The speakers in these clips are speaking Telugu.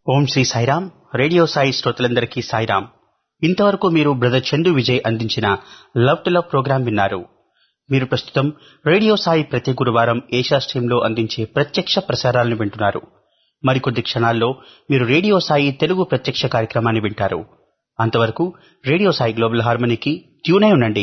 ఓం శ్రీ సాయిరాం రేడియో సాయి శ్రోతలందరికీ సాయిరాం ఇంతవరకు మీరు బ్రదర్ చందు విజయ్ అందించిన లవ్ టు లవ్ ప్రోగ్రాం విన్నారు మీరు ప్రస్తుతం రేడియో సాయి ప్రతి గురువారం ఏషియా స్ట్రీంలో అందించే ప్రత్యక్ష ప్రసారాలను వింటున్నారు మరికొద్ది క్షణాల్లో మీరు రేడియో సాయి తెలుగు ప్రత్యక్ష కార్యక్రమాన్ని వింటారు అంతవరకు రేడియో సాయి గ్లోబల్ హార్మనీకి ట్యూనై ఉండండి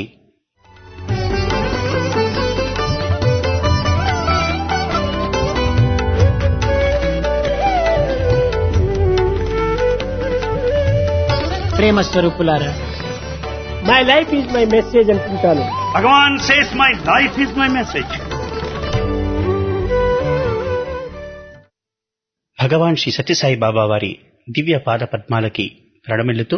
ప్రేమ స్వరూపులారా my life is my message అనుకుంటాను Bhagavan says my life is my message. Bhagavan Sri Sathya Sai Baba దివ్య పాద పద్మాలకి ప్రణమిల్లుతూ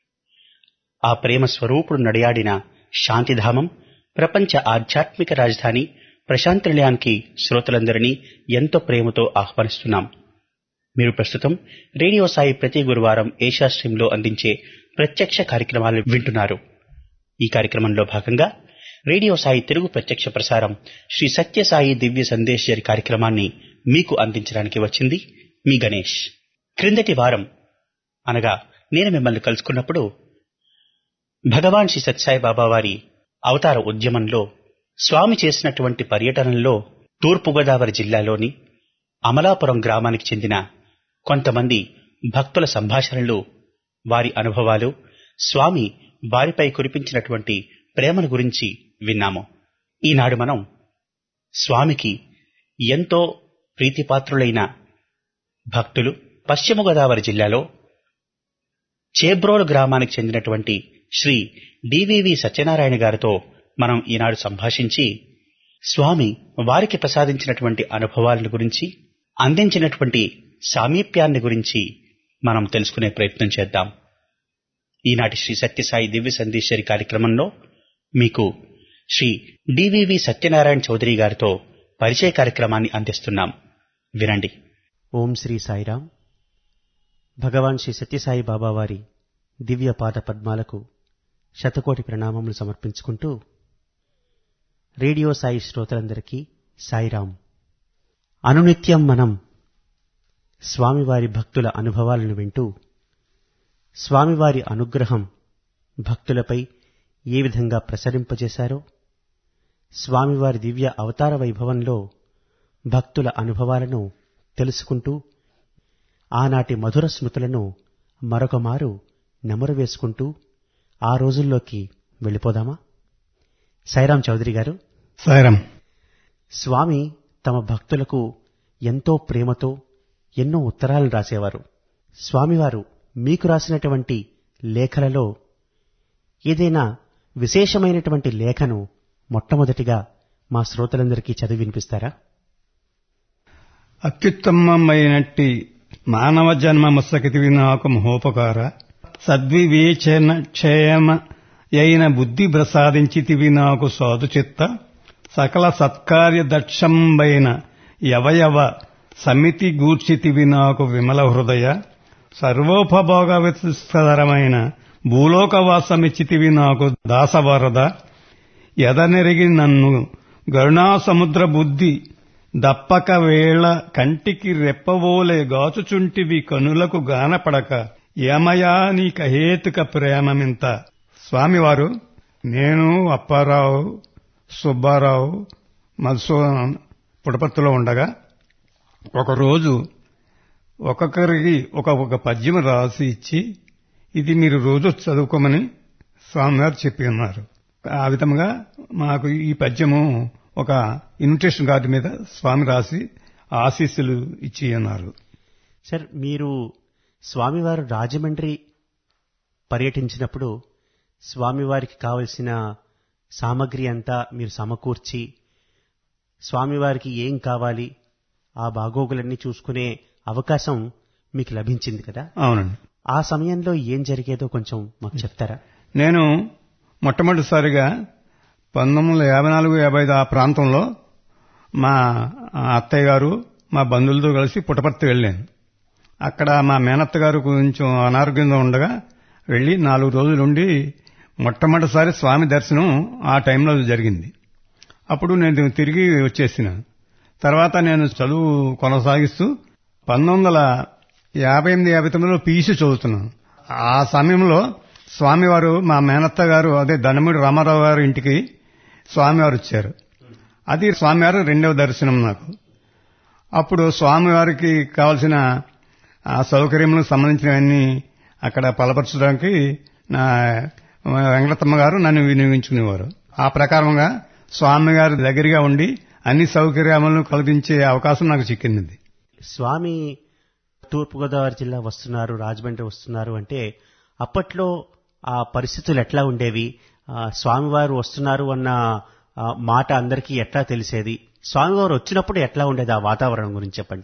ఆ ప్రేమ స్వరూపుడు నడియాడిన శాంతిధామం ప్రపంచ ఆధ్యాత్మిక రాజధాని ప్రశాంత నిలయానికి శ్రోతలందరినీ ఎంతో ప్రేమతో ఆహ్వానిస్తున్నాం మీరు ప్రస్తుతం రేడియో సాయి ప్రతి గురువారం ఏషియా స్ట్రీంలో అందించే ప్రత్యక్ష కార్యక్రమాలు వింటున్నారు ఈ కార్యక్రమంలో భాగంగా రేడియో సాయి తెలుగు ప్రత్యక్ష ప్రసారం శ్రీ సత్యసాయి దివ్య సందేశరి కార్యక్రమాన్ని మీకు అందించడానికి వచ్చింది మీ గణేష్ క్రిందటి వారం అనగా నేను మిమ్మల్ని కలుసుకున్నప్పుడు భగవాన్ శ్రీ సత్యసాయి బాబా వారి అవతార ఉద్యమంలో స్వామి చేసినటువంటి పర్యటనల్లో తూర్పుగోదావరి జిల్లాలోని అమలాపురం గ్రామానికి చెందిన కొంతమంది భక్తుల సంభాషణలు వారి అనుభవాలు స్వామి వారిపై కురిపించినటువంటి ప్రేమను గురించి విన్నాము ఈనాడు మనం స్వామికి ఎంతో ప్రీతిపాత్రులైన భక్తులు పశ్చిమ గోదావరి జిల్లాలో చేబ్రోలు గ్రామానికి చెందినటువంటి శ్రీ డివివి సత్యనారాయణ గారితో మనం ఈనాడు సంభాషించి స్వామి వారికి ప్రసాదించినటువంటి అనుభవాలను గురించి అందించినటువంటి సామీప్యాన్ని గురించి మనం తెలుసుకునే ప్రయత్నం చేద్దాం ఈనాటి శ్రీ సత్యసాయి దివ్య సందేశరి కార్యక్రమంలో మీకు శ్రీ డివివి సత్యనారాయణ చౌదరి గారితో పరిచయ కార్యక్రమాన్ని అందిస్తున్నాం వినండి ఓం శ్రీ సాయిరాం భగవాన్ శ్రీ సత్యసాయి బాబా వారి దివ్య పాద పద్మాలకు శతకోటి ప్రణామములు సమర్పించుకుంటూ రేడియో సాయి శ్రోతలందరికీ సాయిరాం అనునిత్యం మనం స్వామివారి భక్తుల అనుభవాలను వింటూ స్వామివారి అనుగ్రహం భక్తులపై ఏ విధంగా ప్రసరింపజేశారో స్వామివారి దివ్య అవతార వైభవంలో భక్తుల అనుభవాలను తెలుసుకుంటూ ఆనాటి మధుర స్మృతులను మరొకమారు నెమరు వేసుకుంటూ ఆ రోజుల్లోకి వెళ్ళిపోదామా సైరాం చౌదరి గారు సాయిరం స్వామి తమ భక్తులకు ఎంతో ప్రేమతో ఎన్నో ఉత్తరాలను రాసేవారు స్వామివారు మీకు రాసినటువంటి లేఖలలో ఏదైనా విశేషమైనటువంటి లేఖను మొట్టమొదటిగా మా శ్రోతలందరికీ చదివి వినిపిస్తారా అత్యుత్తమమైనట్టి మానవ జన్మ ముసకితివి నాకు మహోపకార సద్వివేచన క్షేమ అయిన బుద్ధి ప్రసాదించితివి నాకు సాధు చిత్త సకల సత్కార్య దక్షంబైన యవయవ సమితి గూర్చితివి నాకు విమల హృదయ సర్వోపభోగ విస్తరమైన భూలోకవాసమిచ్చితివి నాకు దాసవరద ఎదనెరిగి నన్ను గరుణాసముద్ర బుద్ధి దప్పక వేళ కంటికి రెప్పవోలే గాచుచుంటివి కనులకు గానపడక ఏమయా నీ కహేతుక ప్రేమమింత స్వామివారు నేను అప్పారావు సుబ్బారావు మధుసూదన్ పుటపత్తులో ఉండగా ఒకరోజు ఒక్కొక్కరికి ఒక ఒక పద్యం రాసి ఇచ్చి ఇది మీరు రోజు చదువుకోమని స్వామివారు చెప్పి ఉన్నారు ఆ విధంగా మాకు ఈ పద్యము ఒక ఇన్విటేషన్ కార్డు మీద స్వామి రాసి ఆశీస్సులు ఇచ్చి ఉన్నారు సార్ మీరు స్వామివారు రాజమండ్రి పర్యటించినప్పుడు స్వామివారికి కావలసిన సామగ్రి అంతా మీరు సమకూర్చి స్వామివారికి ఏం కావాలి ఆ బాగోగులన్నీ చూసుకునే అవకాశం మీకు లభించింది కదా అవునండి ఆ సమయంలో ఏం జరిగేదో కొంచెం మాకు చెప్తారా నేను మొట్టమొదటిసారిగా పంతొమ్మిది వందల యాభై నాలుగు యాభై ఐదు ఆ ప్రాంతంలో మా అత్తయ్య గారు మా బంధువులతో కలిసి పుట్టపర్తి వెళ్ళాను అక్కడ మా మేనత్త గారు కొంచెం అనారోగ్యంగా ఉండగా వెళ్ళి నాలుగు రోజులు ఉండి మొట్టమొదటిసారి స్వామి దర్శనం ఆ టైంలో జరిగింది అప్పుడు నేను తిరిగి వచ్చేసినాను తర్వాత నేను చదువు కొనసాగిస్తూ పంతొమ్మిది వందల యాభై ఎనిమిది యాభై తొమ్మిదిలో పీసీ చదువుతున్నాను ఆ సమయంలో స్వామివారు మా మేనత్త గారు అదే దండమూడి రామారావు గారు ఇంటికి స్వామివారు వచ్చారు అది స్వామివారు రెండవ దర్శనం నాకు అప్పుడు స్వామివారికి కావలసిన ఆ సౌకర్యములకు సంబంధించినవన్నీ అక్కడ పలపరచడానికి నా వెంకటమ్మ గారు నన్ను వినియోగించుకునేవారు ఆ ప్రకారంగా స్వామి గారి దగ్గరగా ఉండి అన్ని సౌకర్యములను కల్పించే అవకాశం నాకు చిక్కింది స్వామి తూర్పుగోదావరి జిల్లా వస్తున్నారు రాజమండ్రి వస్తున్నారు అంటే అప్పట్లో ఆ పరిస్థితులు ఎట్లా ఉండేవి ఆ, స్వామివారు వస్తున్నారు అన్న ఆ, మాట అందరికీ ఎట్లా తెలిసేది స్వామివారు వచ్చినప్పుడు ఎట్లా ఉండేది ఆ వాతావరణం గురించి చెప్పండి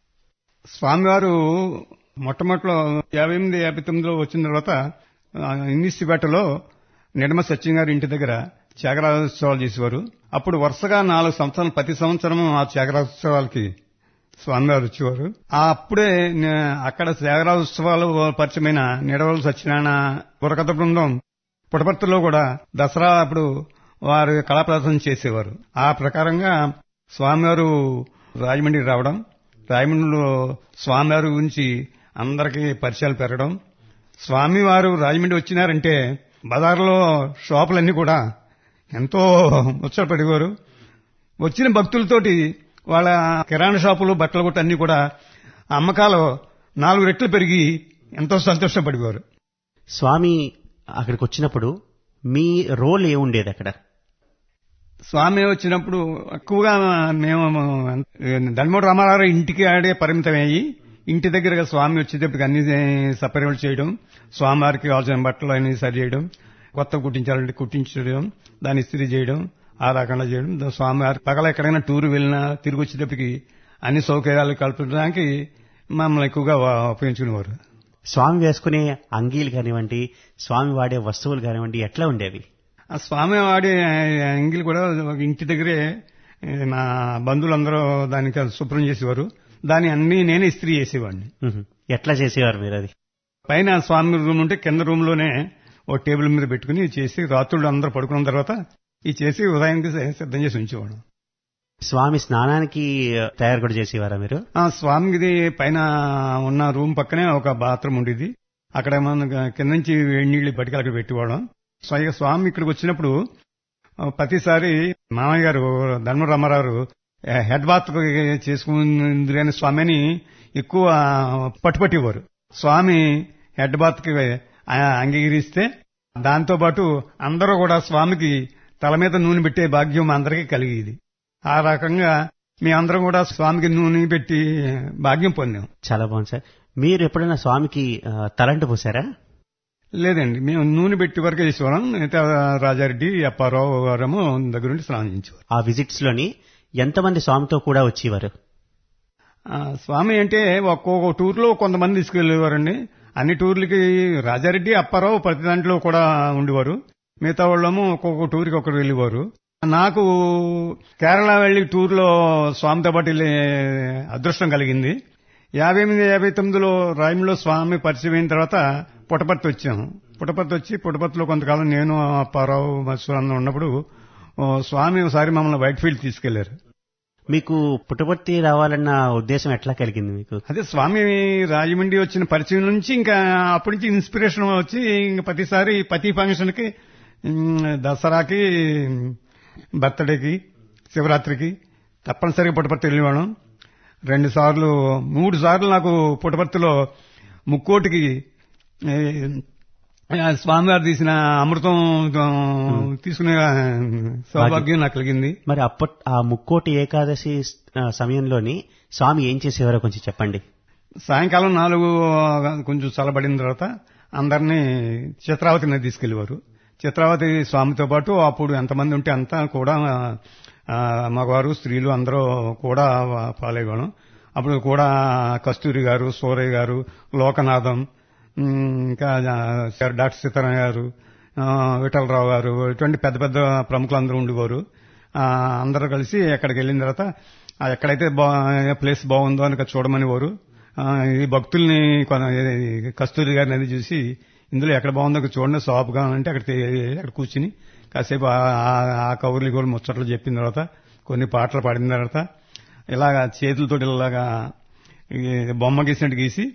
స్వామివారు మొట్టమొదటిలో యాభై ఎనిమిది యాభై తొమ్మిదిలో వచ్చిన తర్వాత ఇన్నిస్టిపేటలో నిడమ సత్యం గారి ఇంటి దగ్గర త్యాగరాజోత్సవాలు చేసేవారు అప్పుడు వరుసగా నాలుగు సంవత్సరాలు ప్రతి సంవత్సరం ఆ త్యాగరాజోత్సవాలకి స్వామివారు వచ్చేవారు ఆ అప్పుడే నే- అక్కడ త్యాగరాజోత్సవాలు పరిచయమైన నిడవలు సత్యనారాయణ బుర్రకథ బృందం పుటపర్తిలో కూడా దసరా అప్పుడు వారు కళా ప్రదర్శన చేసేవారు ఆ ప్రకారంగా స్వామివారు రాజమండ్రి రావడం రాజమండ్రిలో స్వామివారి గురించి అందరికీ పరిచయాలు పెరగడం స్వామివారు రాజమండ్రి వచ్చినారంటే బజార్లో షాపులన్నీ కూడా ఎంతో ముచ్చటపడేవారు వచ్చిన భక్తులతోటి వాళ్ళ కిరాణా షాపులు బట్టల కొట్టు అన్ని కూడా అమ్మకాలు నాలుగు రెట్లు పెరిగి ఎంతో సంతోషపడేవారు స్వామి అక్కడికి వచ్చినప్పుడు మీ రోల్ ఏముండేది అక్కడ స్వామి వచ్చినప్పుడు ఎక్కువగా మేము ధర్మూడు రామారావు ఇంటికి ఆడే పరిమితమయ్యి ఇంటి దగ్గరగా స్వామి వచ్చేటప్పటికి అన్ని సపరేట్ చేయడం స్వామివారికి కావాల్సిన బట్టలు అన్ని సరి చేయడం కొత్త కుట్టించాలంటే కుట్టించడం దాన్ని ఇస్త్రీ చేయడం ఆ రకంగా చేయడం దా- స్వామివారి పగల ఎక్కడైనా టూర్ వెళ్ళినా తిరిగి వచ్చేటప్పటికి అన్ని సౌకర్యాలు కల్పించడానికి మమ్మల్ని ఎక్కువగా వా- ఉపయోగించుకునేవారు స్వామి వేసుకునే అంగీలు కానివ్వండి స్వామి వాడే వస్తువులు కానివ్వండి ఎట్లా ఉండేవి ఆ స్వామి వాడి అంగిల్ కూడా ఒక ఇంటి దగ్గరే ఏ, నా బంధువులందరూ దానికి శుభ్రం చేసేవారు దాని అన్ని నేనే ఇస్త్రీ చేసేవాడిని ఉహు. ఎట్లా చేసేవారు మీరు అది పైన స్వామి రూమ్ ఉంటే కింద రూమ్ లోనే ఓ టేబుల్ మీద పెట్టుకుని చేసి రాత్రులు అందరూ పడుకున్న తర్వాత ఈ చేసి ఉదయానికి సిద్ధం చేసి ఉంచేవాడు స్వామి స్నానానికి తయారు కూడా చేసేవారా మీరు ఆ స్వామిది పైన ఉన్న రూమ్ పక్కనే ఒక బాత్రూమ్ ఉండేది అక్కడ మనం కింద నుంచి వేడి నీళ్లు పట్టుకు అక్కడ పెట్టేవాళ్ళం స్వయంగా స్వామి ఇక్కడికి వచ్చినప్పుడు ఆ, ప్రతిసారి మామయ్య గారు ధర్మ రామారావు హెడ్ బాత్ చేసుకుంది అని స్వామిని ఎక్కువ పట్టుపట్టేవారు స్వామి హెడ్ బాత్ కి అంగీకరిస్తే దాంతో పాటు అందరూ కూడా స్వామికి తల మీద నూనె పెట్టే భాగ్యం మా అందరికీ కలిగేది ఆ రకంగా మేమందరం కూడా స్వామికి నూనె పెట్టి భాగ్యం పొందాం చాలా బాగుంది సార్ మీరు ఎప్పుడైనా స్వామికి ఆ, తలంటు పోసారా లేదండి మేము నూనె పెట్టి వరకే చేసేవాళ్ళం మిగతా రాజారెడ్డి అప్పారావు గారేమో దగ్గర నుండి స్నానం చేసేవారు ఆ విజిట్స్ లోని ఎంతమంది స్వామితో కూడా వచ్చేవారు ఆ, స్వామి అంటే ఒక్కొక్క టూర్లో కొంతమంది తీసుకెళ్లేవారండి అన్ని టూర్లకి రాజారెడ్డి అప్పారావు ప్రతి దాంట్లో కూడా ఉండేవారు మిగతా వాళ్ళము ఒక్కొక్క టూర్కి ఒకరు వెళ్ళేవారు నాకు కేరళ వెళ్లి టూర్లో స్వామితో పాటు వెళ్ళే అదృష్టం కలిగింది యాభై ఎనిమిది యాభై తొమ్మిదిలో రాయములో స్వామి పరిచయం అయిన తర్వాత పుట్టపర్తి వచ్చాము పుట్టపర్తి వచ్చి పుట్టపర్తిలో కొంతకాలం నేను అప్పారావు మత్స్వరం ఉన్నప్పుడు ఓ, స్వామి ఒకసారి మమ్మల్ని వైట్ ఫీల్డ్ తీసుకెళ్లారు మీకు పుట్టపర్తి రావాలన్న ఉద్దేశం ఎట్లా కలిగింది మీకు అదే స్వామి రాజమండ్రి వచ్చిన పరిచయం నుంచి ఇంకా అప్పటి నుంచి ఇన్స్పిరేషన్ వచ్చి ఇంకా ప్రతిసారి ప్రతి ఫంక్షన్ కి ఉమ్, దసరాకి బర్త్డేకి శివరాత్రికి తప్పనిసరిగా పుట్టపర్తి వెళ్ళేవాళ్ళం రెండు సార్లు మూడు సార్లు నాకు పుట్టపర్తిలో ముక్కోటికి ఏ, ఆ, స్వామివారు తీసిన అమృతం ఆ, తీసుకునే ఆ, సౌభాగ్యం నాకు కలిగింది మరి అప్పట్ ఆ ముక్కోటి ఏకాదశి ఆ, సమయంలోని స్వామి ఏం చేసేవారో కొంచెం చెప్పండి సాయంకాలం నాలుగు కొంచెం చల్లబడిన తర్వాత అందరినీ చిత్రావతి నది తీసుకెళ్లేవారు చిత్రావతి స్వామితో పాటు అప్పుడు ఎంతమంది ఉంటే అంతా కూడా ఆ, మగవారు స్త్రీలు అందరూ కూడా పాల్గొనడం అప్పుడు కూడా కస్తూరి గారు సూరయ్య గారు లోకనాథం ఉమ్, ఇంకా ఆ, డాక్టర్ సీతారాం గారు ఆ, విఠలరావు గారు ఇటువంటి పెద్ద పెద్ద ప్రముఖులందరూ ఉండేవారు ఆ, అందరూ కలిసి అక్కడికి వెళ్ళిన తర్వాత ఆ, ఎక్కడైతే బా ప్లేస్ బాగుందో అని చూడమని వారు ఆ, ఈ భక్తుల్ని కొన- ఈ కస్తూరి గారిని అది చూసి ఇందులో ఎక్కడ బాగుందో అక్కడ చూడండి షాప్గా అంటే అక్కడ అక్కడ కూర్చుని కాసేపు ఆ- ఆ- ఆ కవర్లు కూడా ముచ్చట్లు చెప్పిన తర్వాత కొన్ని పాటలు పాడిన తర్వాత ఇలాగా చేతులతో ఇలాగా ఈ బొమ్మ గీసినట్టు గీసి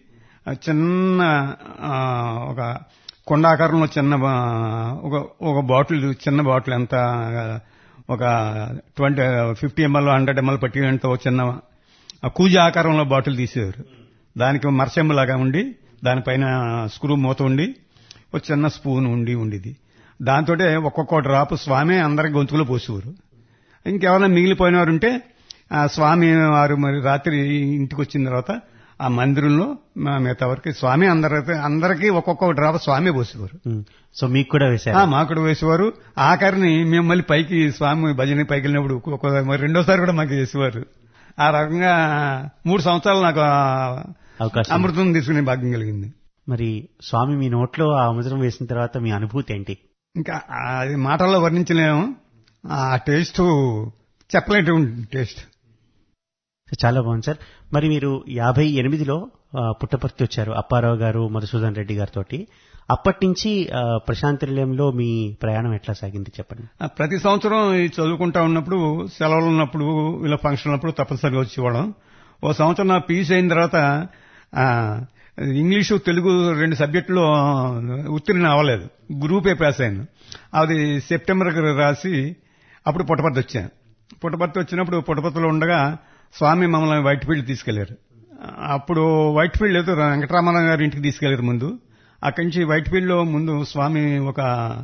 ఆ చిన్న ఆ, ఒక కొండాకారంలో చిన్న బా- ఒక ఒక బాటిల్ చిన్న బాటిల్ ఎంత ఒక twenty fifty ML hundred ML పట్టినంత ఒక చిన్న ఆ కూజ ఆకారంలో బాటిల్ తీసేవారు దానికి మరచెంబు లాగా ఉండి దానిపైన స్క్రూ మూత ఉండి ఒక చిన్న స్పూన్ ఉండి ఉండేది దాంతో ఒక్కొక్క డ్రాప్ స్వామి అందరికి గొంతుకులో పోసేవారు ఇంకెవరైనా మిగిలిపోయిన వారు ఉంటే ఆ స్వామి వారు మరి రాత్రి ఇంటికి వచ్చిన తర్వాత ఆ మందిరంలో మా మిగతా వరకు స్వామి అందరికి అందరికీ ఒక్కొక్క డ్రాప్ స్వామి పోసేవారు ఉమ్. సో మీకు కూడా వేశారు ఆ మాకుడు వేసేవారు ఆఖరిని మేము మళ్ళీ పైకి స్వామి భజన పైకి వెళ్ళినప్పుడు ఒక్కొక్క- మరి రెండోసారి కూడా మాకు చేసేవారు ఆ రకంగా మూడు సంవత్సరాలు నాకు ఆ అవకాశం అమృతం తీసుకునే భాగ్యం కలిగింది మరి స్వామి మీ నోట్లో ఆ అమృతం వేసిన తర్వాత మీ అనుభూతి ఏంటి ఇంకా అది మాటల్లో వర్ణించలేము ఆ టేస్ట్ చెప్పలేటు టేస్ట్ చాలా బాగుంది సార్ మరి మీరు యాభై ఎనిమిదిలో ఆ, పుట్టపర్తి వచ్చారు అప్పారావు గారు మధుసూదన్ రెడ్డి గారితో అప్పటి నుంచి ఆ, ప్రశాంతి నిలయంలో మీ ప్రయాణం ఎట్లా సాగింది చెప్పండి ఆ, ప్రతి సంవత్సరం ఈ చదువుకుంటా ఉన్నప్పుడు సెలవులు ఉన్నప్పుడు ఇలా ఫంక్షన్ ఉన్నప్పుడు తప్పనిసరిగా వచ్చేవాళ్ళం ఓ సంవత్సరం నా పీస్ అయిన తర్వాత ఆ, ఇంగ్లీషు తెలుగు రెండు సబ్జెక్టులో ఉత్తీర్ణ అవ్వలేదు గ్రూపే పాస్ అయ్యాను అది సెప్టెంబర్కి రాసి అప్పుడు పుట్టపర్తి వచ్చాను పుట్టపర్తి వచ్చినప్పుడు పుట్టపర్తిలో ఉండగా స్వామి మమ్మల్ని వైట్ఫీల్డ్ తీసుకెళ్లారు అప్పుడు వైట్ఫీల్డ్ ఏదో వెంకటరామారావు గారి ఇంటికి తీసుకెళ్లారు ముందు అక్కడి నుంచి వైట్ఫీల్డ్ లో ముందు స్వామి ఒక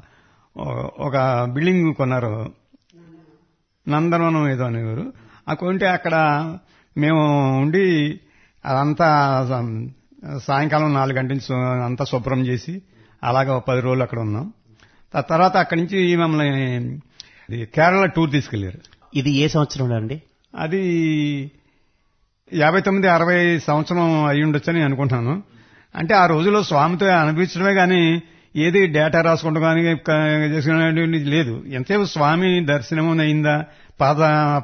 ఒక బిల్డింగ్ కొన్నారు నందనవనం ఏదో అనేవారు ఆ కొంటే అక్కడ మేము ఉండి అదంతా సాయంకాలం నాలుగు గంటల నుంచి అంతా శుభ్రం చేసి అలాగా ఒక పది రోజులు అక్కడ ఉన్నాం ఆ తర్వాత అక్కడి నుంచి మమ్మల్ని ఇది కేరళ టూర్ తీసుకెళ్లారు ఇది ఏ సంవత్సరంలో అండి అది యాభై తొమ్మిది అరవై సంవత్సరం అయి ఉండొచ్చని అనుకుంటున్నాను అంటే ఆ రోజుల్లో స్వామితో అనిపించడమే కానీ ఏది డేటా రాసుకుంటూ కానీ చేసుకునేది లేదు ఎంతసేపు స్వామి దర్శనం అయిందా పాద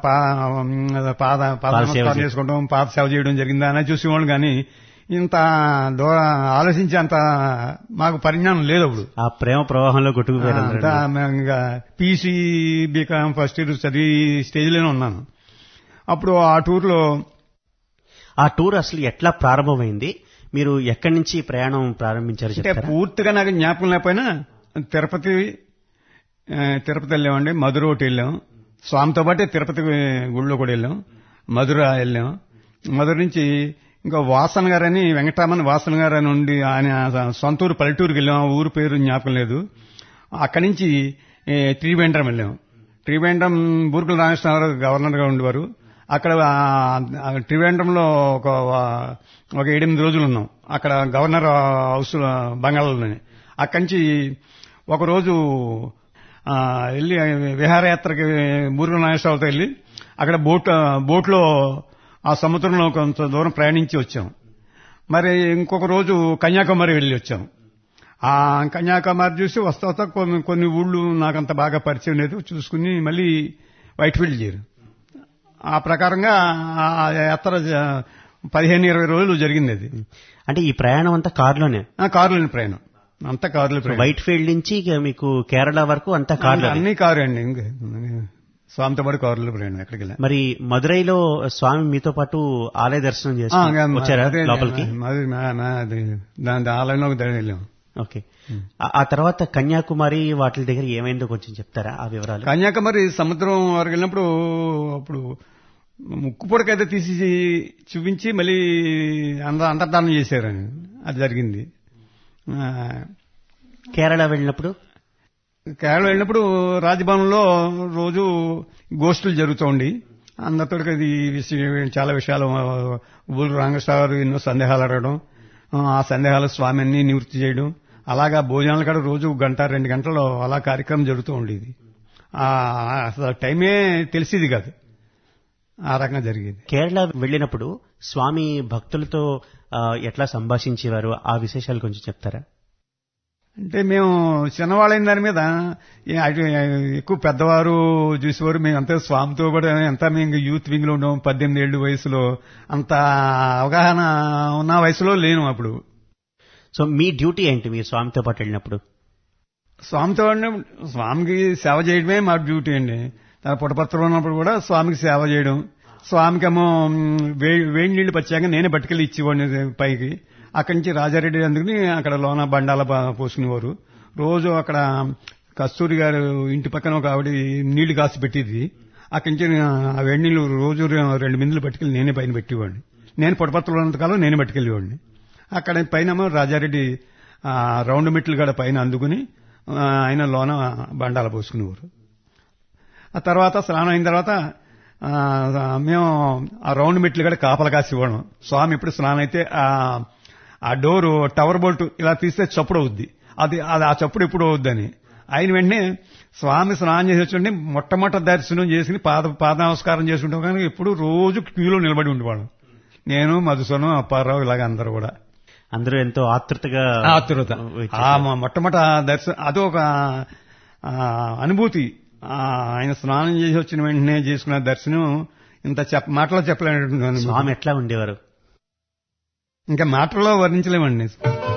పా- పాద పాద పాదసేవ నమస్కారం చే- చేసుకోవడం పాద సేవ చేయడం జరిగిందా అని చూసేవాళ్ళు కానీ ఇంత దూర ఆలోచించి అంత మాకు పరిజ్ఞానం లేదు అప్పుడు ఆ ప్రేమ ప్రవాహంలో కొట్టుకుపోయారు అంతా ఇంకా పీసీ బీకామ్ ఫస్ట్ ఇయర్ చదివి స్టేజ్లోనే ఉన్నాను అప్పుడు ఆ టూర్లో ఆ టూర్ అసలు ఎట్లా ప్రారంభమైంది మీరు ఎక్కడి నుంచి ప్రయాణం ప్రారంభించారు అంటే చెప్తారా పూర్తిగా నాకు జ్ఞాపకం లేకపోయినా తిరుపతి ఆ, తిరుపతి వెళ్ళామండి మధుర ఒకటి వెళ్ళాం స్వామితో పాటే తిరుపతి గుడిలో కూడా వెళ్ళాం మధుర వెళ్ళాం మధుర నుంచి ఇంకా వాసన్ గారని వెంకటరామన్ వాసన్ గారు అని ఉండి ఆయన సొంత ఊరు పల్లెటూరుకి వెళ్ళాం ఆ ఊరు పేరు జ్ఞాపకం లేదు అక్కడి నుంచి ఏ, త్రివేంద్రం వెళ్ళాం త్రివేంద్రం బూర్గుల రామకృష్ణరావు గవర్నర్గా ఉండేవారు అక్కడ ఆ, ఆ త్రివేంద్రంలో ఒక ఒక ఎనిమిది రోజులు ఉన్నాం అక్కడ గవర్నర్ హౌస్ బంగాళాలోనే అక్కడి నుంచి ఒకరోజు ఆ, వెళ్ళి విహారయాత్రకి బూర్గుల నాగేశ్వరరావుతో వెళ్ళి అక్కడ బోట్ బోట్లో ఆ సముద్రంలో కొంత దూరం ప్రయాణించి వచ్చాం మరి ఇంకొక రోజు కన్యాకుమారి వెళ్ళి వచ్చాం ఆ కన్యాకుమారి చూసి వస్తా వస్తా కొన్ని కొన్ని ఊళ్ళు నాకంత బాగా పరిచయం లేదు చూసుకుని మళ్ళీ వైట్ఫీల్డ్ చేరు ఆ ప్రకారంగా ఆ యాత్ర జ- పదిహేను ఇరవై రోజులు జరిగింది అది అంటే ఈ ప్రయాణం అంతా కారులోనే ఆ కారులోని ప్రయాణం అంతా కారులో ప్రయాణం వైట్ ఫీల్డ్ నుంచి ఇక మీకు కేరళ వరకు అంతా కారులో అన్ని కారు అండి ఇంక స్వామితో పాటు కారులో ప్రయాణం ఎక్కడికి వెళ్ళా మరి మదురైలో స్వామి మీతో పాటు ఆలయ దర్శనం చేసి ఆ, ఇంకా వచ్చారా అదే, లోపలికి మాది- మా- మా- అది దాని ఆలయంలో వెళ్ళాం ఓకే ఆ- ఆ తర్వాత కన్యాకుమారి వాటి దగ్గర ఏమైందో కొంచెం చెప్తారా ఆ వివరాలు కన్యాకుమారి సముద్రం వరకు వెళ్ళినప్పుడు అప్పుడు ముక్కు పొడకైతే తీసి చూపించి మళ్ళీ అంత అంతర్ధానం చేశారు అది జరిగింది ఆ, కేరళ వెళ్ళినప్పుడు కేరళ వెళ్ళినప్పుడు రాజభవన్లో రోజు గోష్ఠులు జరుగుతూ ఉండి అందరితో అది విషయం- చాలా విషయాలు ఊరు రామకృష్ణ గారు ఎన్నో సందేహాలు అడగడం ఆ సందేహాలు స్వామి అన్ని నివృత్తి చేయడం అలాగా భోజనాలు కూడా రోజు గంట రెండు గంటలు అలా కార్యక్రమం జరుగుతూ ఉండేది ఆ, అసలు టైమే తెలిసేది కాదు ఆ రకంగా జరిగేది కేరళ వెళ్ళినప్పుడు స్వామి భక్తులతో ఆ, ఎట్లా సంభాషించేవారు ఆ విశేషాలు కొంచెం చెప్తారా అంటే మేము చిన్నవాళ్ళైన దాని మీద ఏ- అటు ఎక్కువ పెద్దవారు చూసేవారు మేము అంతా స్వామితో కూడా ఎంత మేము యూత్ వింగ్ లో ఉన్నాం పద్దెనిమిది ఏళ్ళు వయసులో అంత అవగాహన ఉన్న వయసులో లేను అప్పుడు సో మీ డ్యూటీ ఏంటి మీరు స్వామితో పాటు వెళ్ళినప్పుడు స్వామితో ఉన్నప్పుడు స్వామికి సేవ చేయడమే మా డ్యూటీ అండి తన పుట్టపత్రంలో ఉన్నప్పుడు కూడా స్వామికి సేవ చేయడం స్వామికేమో మ్, వే- వేడి నీళ్లు పచ్చాక నేనే పట్టుకెళ్ళి ఇచ్చేవాడిని పైకి అక్కడి నుంచి రాజారెడ్డి అందుకుని అక్కడ లోన బండాల బా- పోసుకునేవారు రోజు అక్కడ కస్తూరి గారు ఇంటి పక్కన ఒక ఆవిడ నీళ్లు కాసి పెట్టేది అక్కడి నుంచి ఆ వేడి నీళ్లు రోజు రె- రెండు బిందులు పట్టుకెళ్ళి నేనే పైన పెట్టేవాడిని నేను పొడపత్తులు ఉన్నంతకాలం నేనే పట్టుకెళ్ళేవాడిని అక్కడ పైన రాజారెడ్డి ఆ, రౌండ్ మెట్లు గడ పైన అందుకుని ఆ, ఆయన లోన బండాల పోసుకునేవారు ఆ తర్వాత స్నానం అయిన తర్వాత ఆ, మేము ఆ రౌండ్ మెట్లు కూడా కాపల కాసి ఇవ్వడం స్వామి ఎప్పుడు స్నానం అయితే ఆ ఆ డోరు టవర్ బోల్ట్ ఇలా తీస్తే చప్పుడు అవుద్ది అది అది ఆ చప్పుడు ఎప్పుడు అవుద్దని ఆయన వెంటనే స్వామి స్నానం చేసి వచ్చి మొట్టమొదటి దర్శనం చేసి పాద పాద నమస్కారం చేసుకుంటాం కానీ ఎప్పుడు రోజు క్యూలో నిలబడి ఉండేవాళ్ళం నేను మధుసూనం అప్పారావు ఇలాగ అందరూ కూడా అందరూ ఎంతో ఆతృతగా ఆతురత వచ్చేసారు. ఆ మ- మొట్టమొదట దర్శనం అదొక ఆ, అనుభూతి ఆ, ఆయన స్నానం చేసి వచ్చిన వెంటనే చేసుకున్న దర్శనం ఇంత చెప్ప మాటలో చెప్పలేనటువంటి స్వామి ఎట్లా ఉండేవారు ఇంకా మాటల్లో వర్ణించలేమండి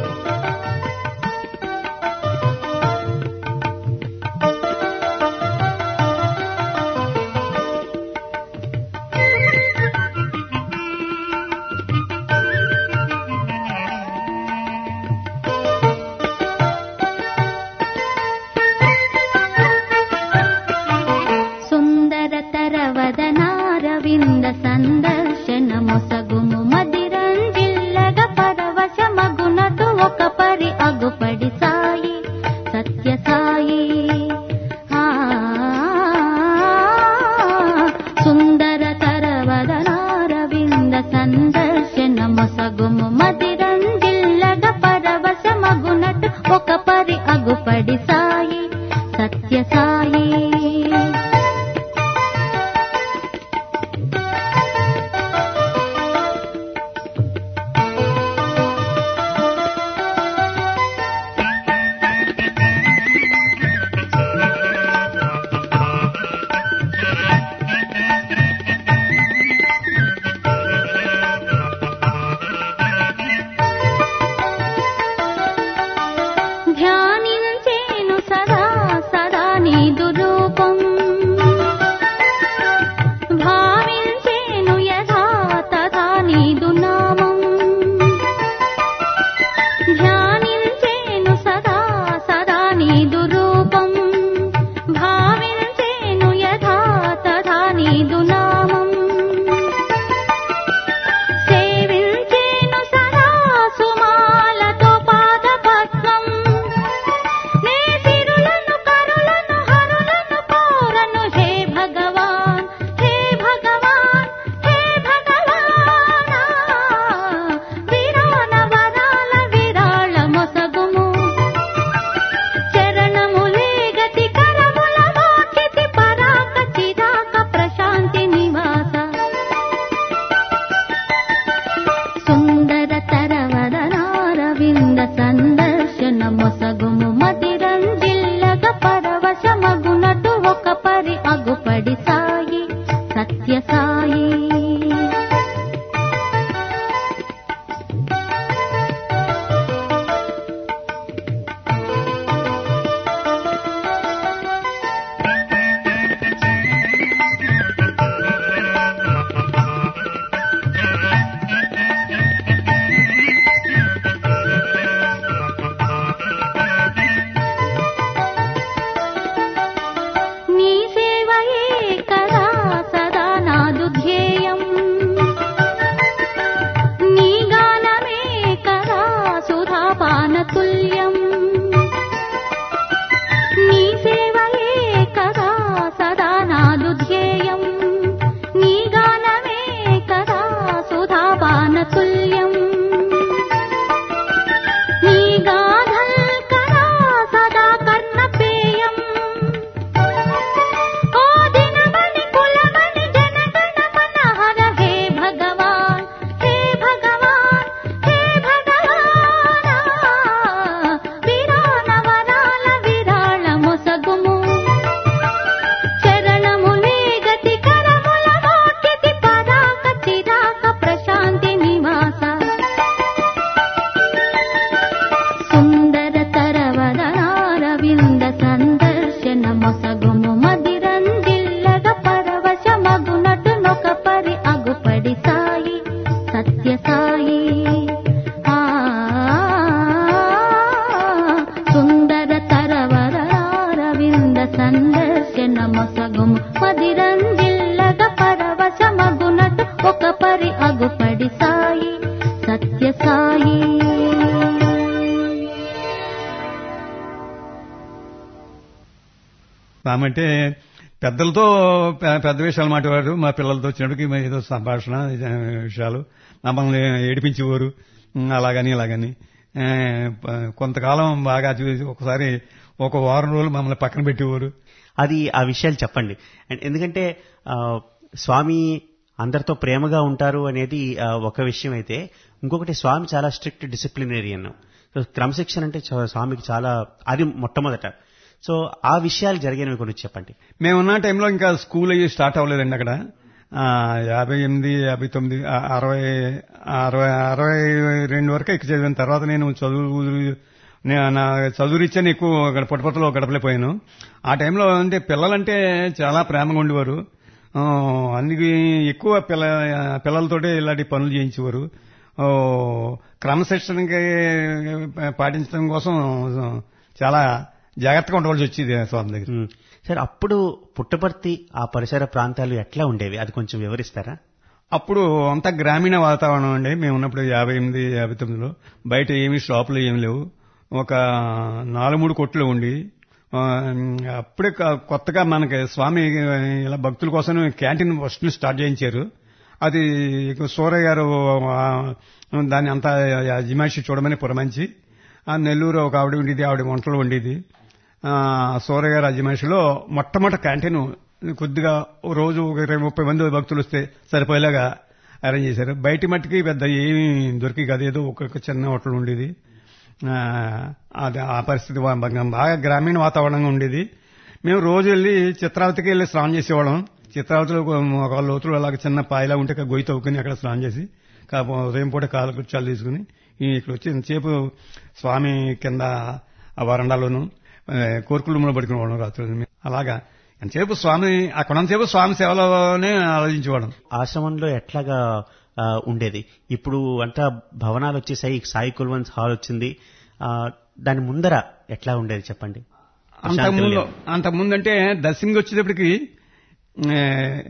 సుందరతర వదనారవింద సందర్శన మొసగుము మదిరంజిల్లగ పరవశమగునటు ఒక పరి అగుపడి సాయి సత్య సాయి ఆ సుందరతర వదనారవింద సందర్శన మొసగుము మదిరంజిల్లగ పరవశమగునటు ఒక పరి అగుపడి సాయి సత్య సాయి ధ్యానించేను సదా సదా నీదు రూపం భావించేను యథా తథా నీదు నామం ధ్యానించేను సదా సదా నీదు రూపం భావించేను యథా తథా నీదు నామం సేవించేను సదా సుమాలతో పాద పద్మం నే సిరులను కరులను హరులను కోరను హే భగవాన్ హే భగవాన్ హే భగవానా విరాన వరాల విరాళ మొసగుము చరణములే గతి కరముల వాకితి పరాక చిరాక ప్రశాంతి నివాస సుందర తరవదనారవింద సందర్శన మొసగుము మదిరంజిల్లగ పరవశమగునటు ఒక పరి అగుపడి సాయి సత్య సాయి నీ సేవయే కదా సదా నాదు ధ్యేయం నీ గానమే కదా సుధాపాన తుల్యం నీ సేవయే కదా సదా నాదు ధ్యేయం నీ గానమే కదా సుధాపాన తుల్యం నీ గాధల్ కదా సదా కర్ణపేయం ఓ దినమణి కులమణి జనగణ మనహర హే భగవాన్ హే భగవాన్ హే భగవానా సాయి రామంటే పెద్దలతో పె- పెద్ద విషయాలు మాట్లాడారు మా పిల్లలతో వచ్చినప్పటికి మరి ఏదో సంభాషణ ఇది, విషయాలు మమ్మల్ని ఏడిపించేవారు ఉమ్, అలాగని ఇలాగని ఏ, ప- కొంతకాలం బాగా చూసి ఒకసారి ఒక వారం రోజులు మమ్మల్ని పక్కన పెట్టేవారు అది ఆ విషయాలు చెప్పండి అండ్ ఎందుకంటే ఆ, స్వామి అందరితో ప్రేమగా ఉంటారు అనేది ఆ, ఒక విషయం అయితే ఇంకొకటి స్వామి చాలా స్ట్రిక్ట్ డిసిప్లినరియన్ సో క్రమశిక్షణ అంటే చా- స్వామికి చాలా అది మొట్టమొదట సో ఆ విషయాలు జరిగినవి గురించి చెప్పండి మేమున్న టైంలో ఇంకా స్కూల్ అయ్యి స్టార్ట్ అవ్వలేదండి అక్కడ ఆ, యాభై ఎనిమిది యాభై తొమ్మిది ఆ, అరవై అరవై అరవై రెండు వరకు ఎక్కువ చదివిన తర్వాత నేను చదువు నే- నా చదువు రీత్యా ఎక్కువ అక్కడ పుట్టపట్టులో గడపలేకపోయాను ఆ టైంలో అంటే పిల్లలంటే చాలా ప్రేమగా ఉండేవారు ఆ, అందుకే ఎక్కువ పిల్ల పిల్లలతోటే ఇలాంటి పనులు చేయించేవారు ఓ, క్రమశిక్షణకి పాటించడం కోసం చాలా జాగ్రత్తగా ఉండవలసి వచ్చేది స్వామి దగ్గర ఉమ్. సార్ అప్పుడు పుట్టపర్తి ఆ పరిసర ప్రాంతాలు ఎట్లా ఉండేవి అది కొంచెం వివరిస్తారా అప్పుడు అంతా గ్రామీణ వాతావరణం అండి మేము ఉన్నప్పుడు యాభై ఎనిమిది యాభై తొమ్మిదిలో బయట ఏమి షాపులు ఏమి లేవు ఒక నాలుగు మూడు కొట్లు ఉండి ఆ, అప్పుడే క- కొత్తగా మనకి స్వామి ఇలా భక్తుల కోసం క్యాంటీన్ ఫస్ట్ స్టార్ట్ చేయించారు అది సూరయ్య గారు ఆ, దాన్ని అంతా యజమాషి చూడమని పురమంచి ఆ నెల్లూరు ఒక ఆవిడ ఉండేది ఆవిడ వంటలు వండేది ఆ, సూరయ్య గారి అజమాషిలో మొట్టమొదటి క్యాంటీన్ కొద్దిగా ఓ రోజు ఒక ఇరవై ముప్పై మంది భక్తులు వస్తే సరిపోయేలాగా అరేంజ్ చేశారు బయటి మట్టికి పెద్ద ఏమీ దొరికి కాదు ఏదో ఒక్కొక్క చిన్న హోటల్ ఉండేది ఆ, అది ఆ పరిస్థితి బా- బాగా బాగా గ్రామీణ వాతావరణంగా ఉండేది మేము రోజు వెళ్ళి చిత్రావతికి వెళ్ళి స్నానం చేసేవాళ్ళం చిత్రావతిలో ఒక ఒక లోతులు అలాగ చిన్న పాయలా ఉంటే అక్కడ గొయ్యి తవ్వుకుని అక్కడ స్నానం చేసి కా- ఉదయం పూట కాలు కుర్చాలు తీసుకుని ఈ ఇక్కడ వచ్చి ఇంతసేపు స్వామి కింద ఆ వరండాలోను ఆ, కోర్కుల రూమ్లో పడుకునేవాళ్ళం రాత్రులు అలాగా ఎంతసేపు స్వామి అక్కడ ఉన్నంతసేపు స్వామి సేవలోనే ఆలోచించేవాళ్ళం ఆశ్రమంలో ఎట్లాగా ఆ, ఉండేది ఇప్పుడు అంతా భవనాలు వచ్చేసాయి సాయి కుల్వన్స్ హాల్ వచ్చింది ఆ, దాని ముందర ఎట్లా ఉండేది చెప్పండి అంతకుముందు అంతకుముందు అంటే దర్శనంకి వచ్చేటప్పటికి ఏ,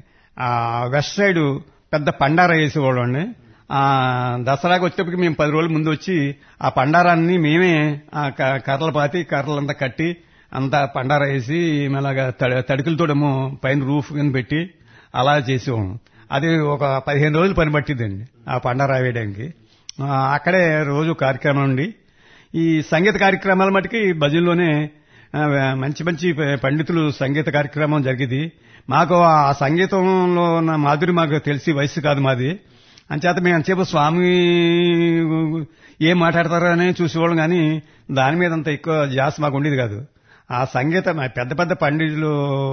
ఆ వెస్ట్ సైడ్ పెద్ద పండార వేసేవాళ్ళం అండి ఆ దసరాకి వచ్చేటప్పటికి మేము పది రోజుల ముందు వచ్చి ఆ పండారాన్ని మేమే ఆ క- కర్రలు పాతి కర్రలంతా కట్టి అంతా పండార వేసి మేలాగా తడి తడికలతోడేమో పైన రూఫ్ కింద పెట్టి అలా చేసేవాళ్ళం అది ఒక పదిహేను రోజులు పని పట్టిందండి ఆ పండారా వేయడానికి ఆ, అక్కడే రోజు కార్యక్రమం ఉండి ఈ సంగీత కార్యక్రమాల మటుకి భజనలోనే ఆ, మంచి మంచి ప- పండితులు సంగీత కార్యక్రమం జరిగేది మాకు ఆ సంగీతంలో ఉన్న మాధురి మాకు తెలిసి వయసు కాదు మాది అంచేత మేము అంతసేపు స్వామి ఏం మాట్లాడతారో అని చూసేవాళ్ళం కానీ దాని మీద అంత ఎక్కువ జాస్ మాకు ఉండేది కాదు ఆ సంగీతం ఆ పెద్ద పెద్ద పండితులు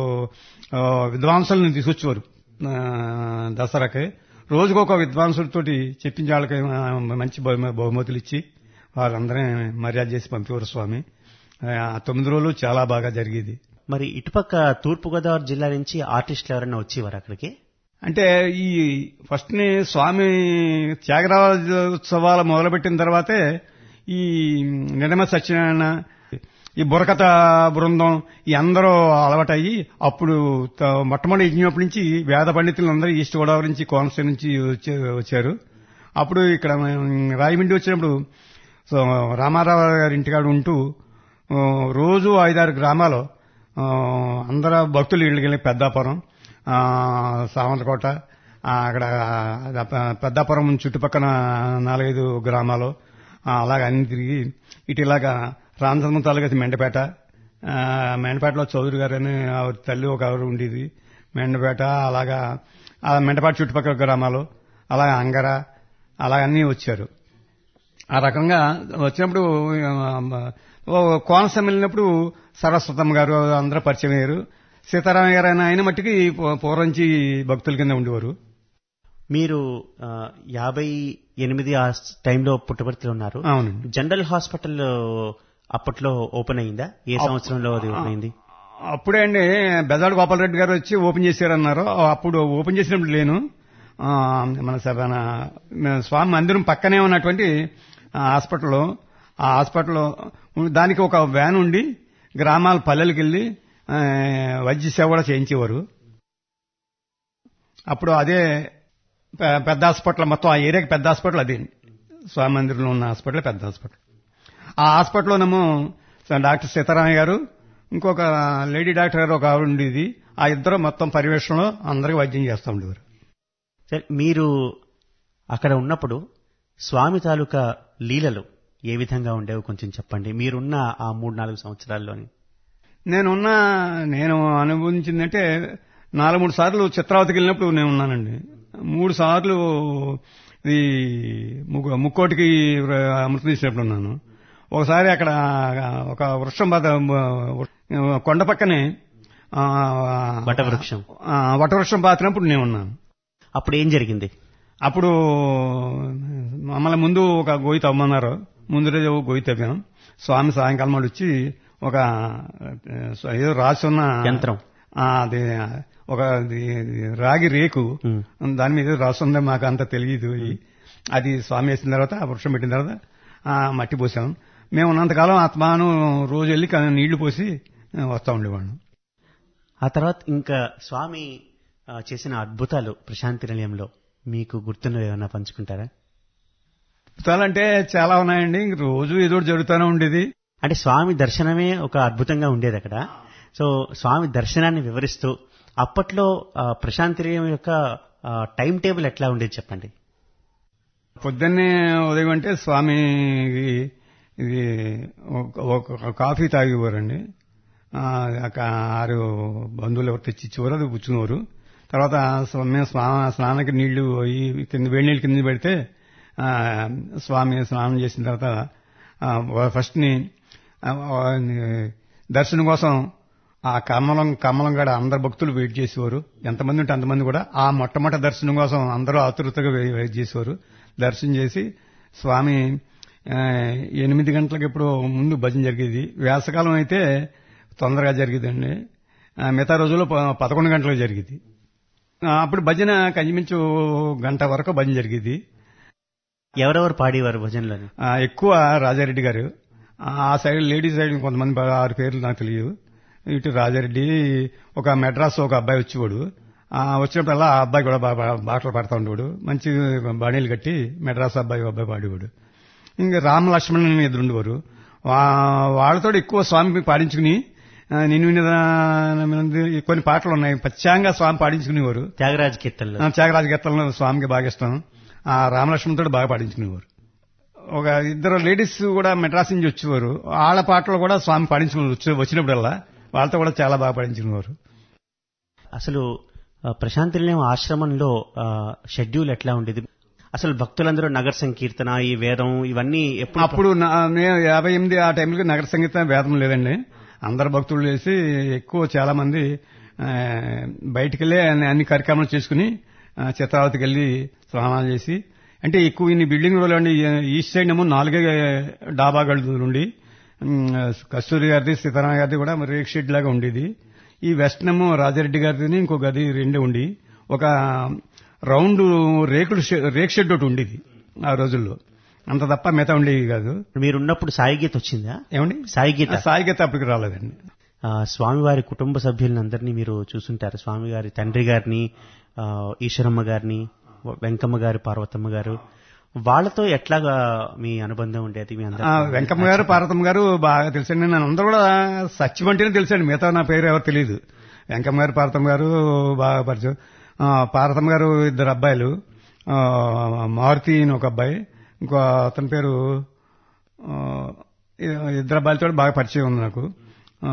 ఆ, విద్వాంసులను తీసుకొచ్చేవారు ఆ, దసరాకి రోజుకొక విద్వాంసుడితోటి చెప్పించే వాళ్ళకి ఆ, మంచి బహుమ- బహుమతులు ఇచ్చి వాళ్ళందరినీ మర్యాద చేసి పంపేవారు స్వామి ఆ తొమ్మిది రోజులు చాలా బాగా జరిగేది మరి ఇటుపక్క తూర్పుగోదావరి జిల్లా నుంచి ఆర్టిస్టులు ఎవరైనా వచ్చేవారు అక్కడికి అంటే ఈ ఫస్ట్ ని స్వామి త్యాగరాజోత్సవాలు మొదలుపెట్టిన తర్వాతే ఈ నిడమ సత్యనారాయణ ఈ బుర్రకథ బృందం ఈ అందరూ అలవాటయ్యి అప్పుడు త- మొట్టమొదటి యజ్ఞప్పటి నుంచి వేద పండితులు అందరూ ఈస్ట్ గోదావరి నుంచి కోనసీమ నుంచి వచ్చే- వచ్చారు అప్పుడు ఇక్కడ మేము రాజమండ్రి వచ్చినప్పుడు సో రామారావు గారి ఇంటికాడ ఉంటూ ఆ, రోజు ఐదారు గ్రామాలు ఆ, అందరూ భక్తులు ఇళ్ళకి వెళ్ళి పెద్దాపురం ఆ, సావంతకోట ఆ, అక్కడ ఆ, పెద్దాపురం చుట్టుపక్కల నాలుగైదు గ్రామాలు ఆ, అలాగ అన్ని తిరిగి ఇటు ఇలాగా రామచంద్రం తాలూకా మెండపేట ఆ, మెండపేటలో చౌదరి గారు అని ఆవిడ తల్లి ఒక ఆవిడ ఉండేది మెండపేట అలాగా ఆ మెండపేట చుట్టుపక్కల గ్రామాలు అలాగా అంగర అలా అన్నీ వచ్చారు ఆ రకంగా వచ్చినప్పుడు ఆ, ఓ కోనసీమ వెళ్ళినప్పుడు సరస్వతమ్మ గారు అందరూ పరిచయం అయ్యారు సీతారామయ్య గారు ఆయన మట్టికి పూ- పూర్వం నుంచి భక్తుల కింద ఉండేవారు మీరు ఆ, యాభై ఎనిమిది ఆ టైంలో పుట్టపర్తిలో ఉన్నారు అవునండి జనరల్ హాస్పిటల్ అప్పట్లో ఓపెన్ అయిందా ఏ సంవత్సరంలో అది ఓపెన్ అయింది అప్పుడే అండి బెజాడ్ గోపాలరెడ్డి గారు వచ్చి ఓపెన్ చేశారన్నారు అప్పుడు ఓపెన్ చేసినప్పుడు లేను ఆ, మన స- మన మన స్వామి మందిరం పక్కనే ఉన్నటువంటి ఆ హాస్పిటల్లో ఆ హాస్పిటల్లో దానికి ఒక వ్యాన్ ఉండి గ్రామాల పల్లెలకు వెళ్ళి ఆ, వైద్య సేవ కూడా చేయించేవారు అప్పుడు అదే పె- పెద్ద హాస్పిటల్ మొత్తం ఆ ఏరియాకి పెద్ద హాస్పిటల్ అదే స్వామి మందిరంలో ఉన్న హాస్పిటల్ పెద్ద హాస్పిటల్ ఆ హాస్పిటల్లోనేమో డాక్టర్ సీతారామయ్య గారు ఇంకొక లేడీ డాక్టర్ గారు ఒక ఆవిడ ఉండేది ఆ ఇద్దరు మొత్తం పర్యవేక్షణలో అందరికి వైద్యం చేస్తూ ఉండేవారు సరే మీరు అక్కడ ఉన్నప్పుడు స్వామి తాలూకా లీలలు ఏ విధంగా ఉండేవో కొంచెం చెప్పండి మీరున్న ఆ మూడు నాలుగు సంవత్సరాల్లోని నేనున్న నేను అనుభవించిందంటే నాలుగు మూడు సార్లు చిత్రావతికి వెళ్ళినప్పుడు నేను ఉన్నానండి మూడు సార్లు ఇది ముగ్గు- ముక్కోటికి అమృతం తీసినప్పుడు ఉన్నాను ఒకసారి అక్కడ ఒక వృక్షం బాధ కొండ పక్కనే ఆ, వటవృక్షం. ఆ, వటవృక్షం పాతినప్పుడు నేను ఉన్నాను అప్పుడు ఏం జరిగింది అప్పుడు మమ్మల్ని ముందు ఒక గోయి తవ్వమన్నారు ముందు రోజు ఒక గోయి తవ్వాం స్వామి సాయంకాలం వాళ్ళు వచ్చి ఒక ఆ, ఏదో రాసి ఉన్న యంత్రం. ఆ, అది ఒక అది రాగి రేకు ఉమ్. దాని మీద రాసి ఉంది మాకు అంత తెలియదు అది స్వామి వేసిన తర్వాత ఆ వృక్షం పెట్టిన తర్వాత ఆ, మట్టి పోసాం మేము ఉన్నంతకాలం ఆత్మాను రోజు వెళ్ళి క- నీళ్లు పోసి ఆ, వస్తా ఉండేవాళ్ళం ఆ తర్వాత ఇంకా స్వామి ఆ, చేసిన అద్భుతాలు ప్రశాంతి నిలయంలో మీకు గుర్తున్నవి ఏమైనా పంచుకుంటారా అద్భుతాలంటే చాలా ఉన్నాయండి ఇంక రోజు ఏదో ఒకటి జరుగుతూనే ఉండేది అంటే స్వామి దర్శనమే ఒక అద్భుతంగా ఉండేది అక్కడ సో స్వామి దర్శనాన్ని వివరిస్తూ అప్పట్లో ఆ, ప్రశాంతి నిలయం యొక్క ఆ, టైం టేబుల్ ఎట్లా ఉండేది చెప్పండి పొద్దున్నే ఉదయం అంటే స్వామి ఇది ఒక- ఒక కాఫీ తాగేవారండి ఆ, ఒక ఆరు బంధువులు ఎవరు తెచ్చి ఇచ్చేవారు అది పుచ్చుకునేవారు తర్వాత స్వ- మేము స్నా స్నానానికి నీళ్లు ఈ కింద వేడి నీళ్ళు కింద పెడితే ఆ, స్వామి స్నానం చేసిన తర్వాత ఆ, ఫస్ట్ ని ఆ, ఆ, దర్శనం కోసం ఆ కమలం కమలం గడ అందరు భక్తులు వెయిట్ చేసేవారు ఎంతమంది ఉంటే అంతమంది కూడా ఆ మొట్టమొదటి దర్శనం కోసం అందరూ ఆతురతగా వెయి- వెయిట్ చేసేవారు దర్శనం చేసి స్వామి ఆ, ఎనిమిది గంటలకు ఎప్పుడు ముందు భజన జరిగేది వేసవకాలం అయితే తొందరగా జరిగేదండి ఆ, మిగతా రోజుల్లో ప- పదకొండు గంటలకు జరిగేది ఆ, అప్పుడు భజన కంచుమించు గంట వరకు భజన జరిగేది ఎవరెవరు పాడేవారు భజనలోని ఆ, ఎక్కువ రాజారెడ్డి గారు ఆ సైడ్ లేడీస్ సైడ్ కొంతమంది బాగా ఆరు పేర్లు నాకు తెలియదు ఇటు రాజారెడ్డి ఒక మెడ్రాస్ ఒక అబ్బాయి వచ్చేవాడు ఆ, వచ్చినప్పుడల్లా ఆ అబ్బాయి కూడా బాగా బాటలు పడతా ఉండేవాడు మంచి బాణీలు కట్టి మెడ్రాస్ అబ్బాయి ఒక అబ్బాయి పాడేవాడు ఇంకా రామ లక్ష్మణ్ ఇద్దరు ఉండేవారు వా- వాళ్ళతో ఎక్కువ స్వామి పాడించుకుని ఆ, నేను వినదా కొన్ని పాటలు ఉన్నాయి పచ్చాంగా స్వామి పాడించుకునేవారు త్యాగరాజ్ కీర్తనలో ఆ, త్యాగరాజ గీతాలను స్వామికి బాగా ఇష్టం ఆ రామలక్ష్మణ్తో బాగా పాడించుకునేవారు ఒక ఇద్దరు లేడీస్ కూడా మెడ్రాస్ నుంచి వచ్చేవారు వాళ్ళ పాటలు కూడా స్వామి పాడించుకుని వచ్చి- వచ్చినప్పుడల్లా వాళ్ళతో కూడా చాలా బాగా పాడించుకునేవారు అసలు ఆ, ప్రశాంతి నిలయం ఆశ్రమంలో ఆ, షెడ్యూల్ ఎట్లా ఉండేది అసలు భక్తులందరూ నగర సంకీర్తన ఈ వేదం ఇవన్నీ ఎప్పుడు అప్పుడు నా- నేను యాభై ఎనిమిది ఆ టైంలో నగర సంగీతం వేదం లేదండి అందరు భక్తులు చేసి ఎక్కువ చాలా మంది ఆ, బయటికి వెళ్ళి అన్ని- అన్ని కార్యక్రమాలు చేసుకుని ఆ, చిత్రావతికి వెళ్ళి స్నానాలు చేసి అంటే ఎక్కువ ఇన్ని బిల్డింగ్ అండి ఈస్ట్ సైడ్ ఏమో నాలుగే డాబా గడులు ఉండి ఉమ్, కస్తూరి గారిది సీతారామ గారిది కూడా మరి రేక్ షెడ్ లాగా ఉండేది ఈ వెస్ట్ ఏమో రాజారెడ్డి గారిది ఇంకో గది రెండే ఉండి ఒక రౌండ్ రేకుడు షె- రేక్ షెడ్ ఒకటి ఉండేది ఆ రోజుల్లో అంత తప్ప మిగతా ఉండేవి కాదు మీరున్నప్పుడు సాయి గీత వచ్చిందా ఏమండి సాయి గీత ఆ సాయి గీత అప్పటికి రాలేదండి ఆ, స్వామివారి కుటుంబ సభ్యులందరినీ మీరు చూసుంటారు స్వామి గారి తండ్రి గారిని ఆ, ఈశ్వరమ్మ గారిని వెంకమ్మ గారు పార్వతమ్మ గారు వాళ్ళతో ఎట్లాగా మీ అనుబంధం ఉండేది మీ ఆ, అందరూ వెంకమ్మ గారు పార్వతమ్మ గారు బాగా తెలుసండి నేను అందరూ కూడా సత్యం అంటేనే తెలుసండి మిగతా నా పేరు ఎవరు తెలియదు వెంకమ్మ గారు పార్వతమ్మ గారు బాగా పరిచయం ఆ, పార్వతమ్మ గారు ఇద్దరు అబ్బాయిలు ఆ, మారుతి అని ఒక అబ్బాయి ఇంకో అతని పేరు ఆ, ఇద్దరు అబ్బాయిలతో బాగా పరిచయం ఉంది నాకు ఆ,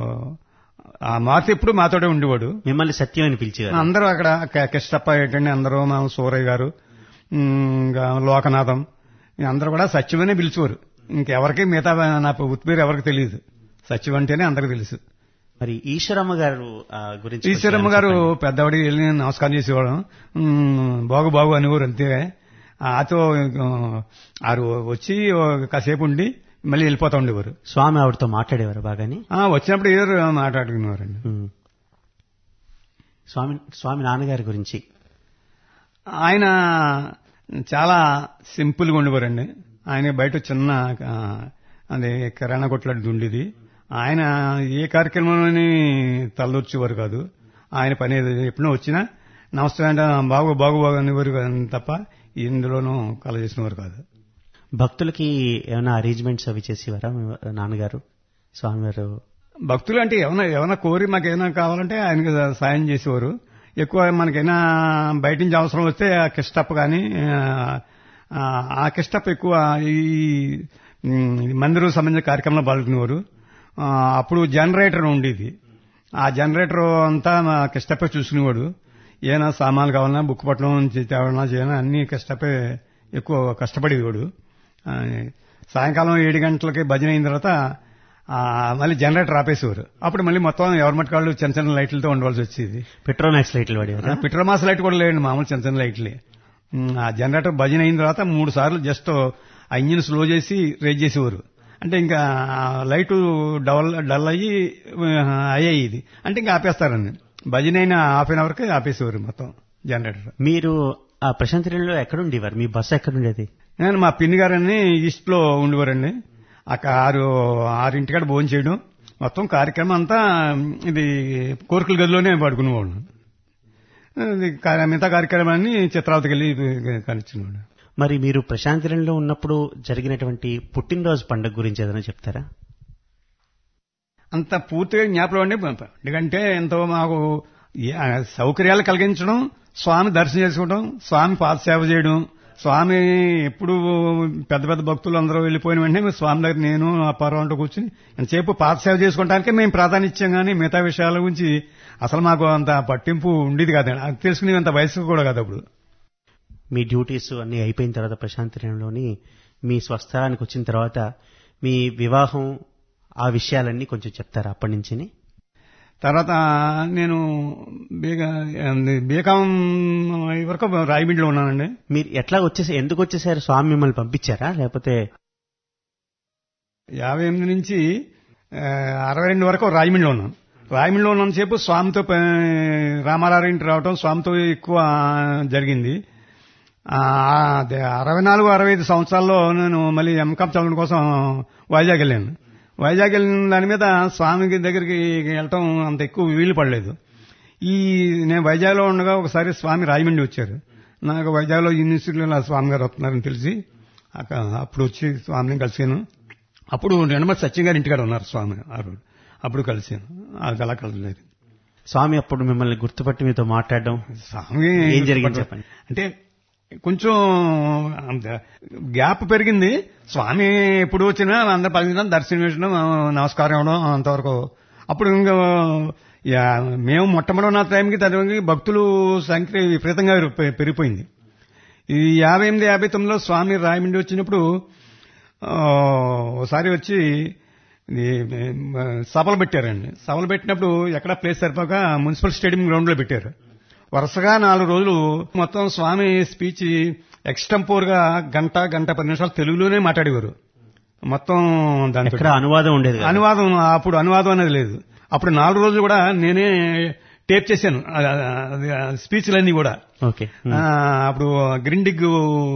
ఆ మారుతి ఎప్పుడు మాతోటే ఉండేవాడు మిమ్మల్ని సత్యం అని పిలిచేవారు అందరూ అక్కడ క- కిష్టప్ప ఏంటండి అందరూ మా సూరయ్య గారు ఉమ్, ఇంకా లోకనాథం ఈ అందరూ కూడా సత్యమనే పిలిచేవారు ఇంకెవరికి మిగతా నా ఉత్తి పేరు ఎవరికి తెలియదు సత్యం అంటేనే అందరికి తెలుసు మరి ఈశ్వరమ్మ గారు ఆ, గురించి ఈశ్వరమ్మ కొంచెం గారు చెప్పండి. పెద్దవాడికి వెళ్ళి నమస్కారం చేసేవాడు ఉమ్, బాగు బాగు అనేవారు అంతే ఆతో ఆరు వచ్చి ఒక కాసేపు ఉండి మళ్ళీ వెళ్ళిపోతా ఉండేవారు స్వామి ఆవిడతో మాట్లాడేవారు బాగాని ఆ, వచ్చినప్పుడు ఏదో మాట్లాడుకునేవారండి ఉమ్. స్వామి స్వామి నాన్నగారి గురించి ఆయన చాలా సింపుల్గా ఉండేవారండి ఆయన బయట చిన్న ఆ, అదే కిరాణా కొట్లాడి ఉండేది ఆయన ఏ కార్యక్రమంలోని తలదొచ్చేవారు కాదు ఆయన పని ఏదో ఎప్పుడో వచ్చినా నమస్తే అంటే బాగు బాగు బాగు అనేవారు కాదు తప్ప ఇందులోనూ కల చేసినవారు కాదు భక్తులకి ఏమైనా అరేంజ్మెంట్స్ అవి చేసేవారా మీ నాన్నగారు స్వామివారు భక్తులు అంటే ఏమైనా ఏమైనా కోరి మాకు ఏమైనా కావాలంటే ఆయనకి సాయం చేసేవారు ఎక్కువ మనకైనా బయట నుంచి అవసరం వస్తే ఆ కిస్టప్ కానీ ఆ కిస్టప్ ఎక్కువ ఈ ఉమ్, మందిరం సంబంధించిన కార్యక్రమంలో పాల్గొనేవారు ఆ, అప్పుడు జనరేటర్ ఉండేది ఆ జనరేటర్ అంతా మా కిస్టపే చూసుకునేవాడు ఏమైనా సామాన్లు కావాలన్నా బుక్ పట్టడం తేవాలన్నా చేయాలన్నా అన్ని కిస్టపే ఎక్కువ కష్టపడేవాడు ఆ, సాయంకాలం ఏడు గంటలకి భజన అయిన తర్వాత ఆ, మళ్ళీ జనరేటర్ ఆపేసేవారు అప్పుడు మళ్ళీ మొత్తం ఎవరి మట్టుకాళ్ళు చిన్న చిన్న లైట్లతో ఉండవలసి వచ్చేది పెట్రోనాక్స్ లైట్లు వాడేవారా పిట్రమాస్ లైట్ కూడా లేదండి మామూలు చిన్న చిన్న లైట్లే ఉమ్, ఆ జనరేటర్ భజన అయిన తర్వాత మూడు సార్లు జస్ట్ ఆ ఇంజిన్ స్లో చేసి రేజ్ చేసేవారు అంటే ఇంకా ఆ లైట్ డల్ డల్ అయ్యి ఆ, అయ్యాయి ఇది అంటే ఇంకా ఆపేస్తారండి భజన అయిన హాఫ్ అన్ అవర్కి ఆపేసేవారు మొత్తం జనరేటర్ మీరు ఆ ప్రశాంతిలో ఎక్కడ ఉండేవారు మీ బస్సు ఎక్కడ ఉండేది నేను మా పిన్ని గారని ఈస్ట్ లో ఉండేవారండి అక్కడ ఆరు ఆరింటికాడ భోజనం చేయడం మొత్తం కార్యక్రమం అంతా ఇది కోరికల గదిలోనే పడుకునేవాడు ఇది కా- మిగతా కార్యక్రమాన్ని చిత్రావతికి వెళ్ళి కనిచ్చినవాడు మరి మీరు ప్రశాంతిలో ఉన్నప్పుడు జరిగినటువంటి పుట్టినరోజు పండుగ గురించి ఏదైనా చెప్తారా అంత పూర్తిగా జ్ఞాపకం అండి ఎందుకంటే ఎంతో మాకు ఏ- ఆ సౌకర్యాలు కలిగించడం స్వామి దర్శనం చేసుకోవడం స్వామి పాదసేవ చేయడం స్వామి ఎప్పుడు పెద్ద పెద్ద భక్తులు అందరూ వెళ్ళిపోయిన వెంటనే స్వామి దగ్గర నేను అప్పారావు కూర్చుని ఎంతసేపు పాదసేవ చేసుకోవడానికే మేము ప్రాధాన్యత్యం కానీ మిగతా విషయాల గురించి అసలు మాకు అంత పట్టింపు ఉండేది కాదండి అది తెలుసుకునేంత వయసు కూడా కాదు అప్పుడు మీ డ్యూటీస్ అన్ని అయిపోయిన తర్వాత ప్రశాంతిలోని మీ స్వస్థలానికి వచ్చిన తర్వాత మీ వివాహం ఆ విషయాలన్నీ కొంచెం చెప్తారా అప్పటి నుంచి తర్వాత నేను బీగా బీకాం వరకు రాయబిడ్లో ఉన్నానండి మీరు ఎట్లా వచ్చేసి ఎందుకు వచ్చేసారు స్వామి మిమ్మల్ని పంపించారా లేకపోతే యాభై ఎనిమిది నుంచి ఆ, అరవై రెండు వరకు రాయమండ్రిలో ఉన్నాను రాయమండ్రిలో ఉన్నంతసేపు స్వామితో ప- రామారావు ఇంటి రావటం స్వామితో ఎక్కువ జరిగింది ఆ, అదే అరవై నాలుగు అరవై ఐదు సంవత్సరాల్లో నేను మళ్ళీ ఎంకామ్ చదవడం కోసం వైజాగ్ వెళ్ళాను వైజాగ్ వెళ్ళిన దాని మీద స్వామి దగ్గరికి వెళ్ళటం అంత ఎక్కువ వీలు పడలేదు ఈ నేను వైజాగ్లో ఉండగా ఒకసారి స్వామి రాజమండ్రి వచ్చారు నాకు వైజాగ్లో యూనివర్సిటీలో స్వామి గారు వస్తున్నారని తెలిసి అక్క- అప్పుడు వచ్చి స్వామిని కలిసాను అప్పుడు నిడమ సత్యం గారి ఇంటికాడ ఉన్నారు స్వామి ఆ రోజు అప్పుడు కలిసాను అది అలా కలలేదు స్వామి అప్పుడు మిమ్మల్ని గుర్తుపట్టి మీతో మాట్లాడడం స్వామి ఏం జరిగింది చెప్పండి. అంటే కొంచెం అంత గ్యాప్ పెరిగింది స్వామి ఎప్పుడు వచ్చినా అందరు పలికినా దర్శనం ఇవ్వడం నమస్కారం ఇవ్వడం అంతవరకు అప్పుడు ఇంకా యా, మేము మొట్టమొదటి ఉన్న టైంకి తర్వాత భక్తులు సంఖ్య విపరీతంగా పె- పెరిగిపోయింది ఈ యాభై ఎనిమిది యాభై తొమ్మిదిలో స్వామి రాయమండ్రి వచ్చినప్పుడు ఆ, ఒకసారి వచ్చి ఇది, మ, సభలు పెట్టారండి సభలు పెట్టినప్పుడు ఎక్కడ ప్లేస్ సరిపోక మున్సిపల్ స్టేడియం గ్రౌండ్ లో పెట్టారు వరుసగా నాలుగు రోజులు మొత్తం స్వామి స్పీచ్ ఎక్స్టంపోర్ గా గంట గంట పది నిమిషాలు తెలుగులోనే మాట్లాడేవారు మొత్తం దాంతో ఎక్కడ అనువాదం ఉండేది కాదు. అనువాదం అప్పుడు అనువాదం అనేది లేదు అప్పుడు నాలుగు రోజులు కూడా నేనే టేప్ చేశాను స్పీచ్లన్నీ కూడా ఓకే ఆ, అప్పుడు గ్రిండిగ్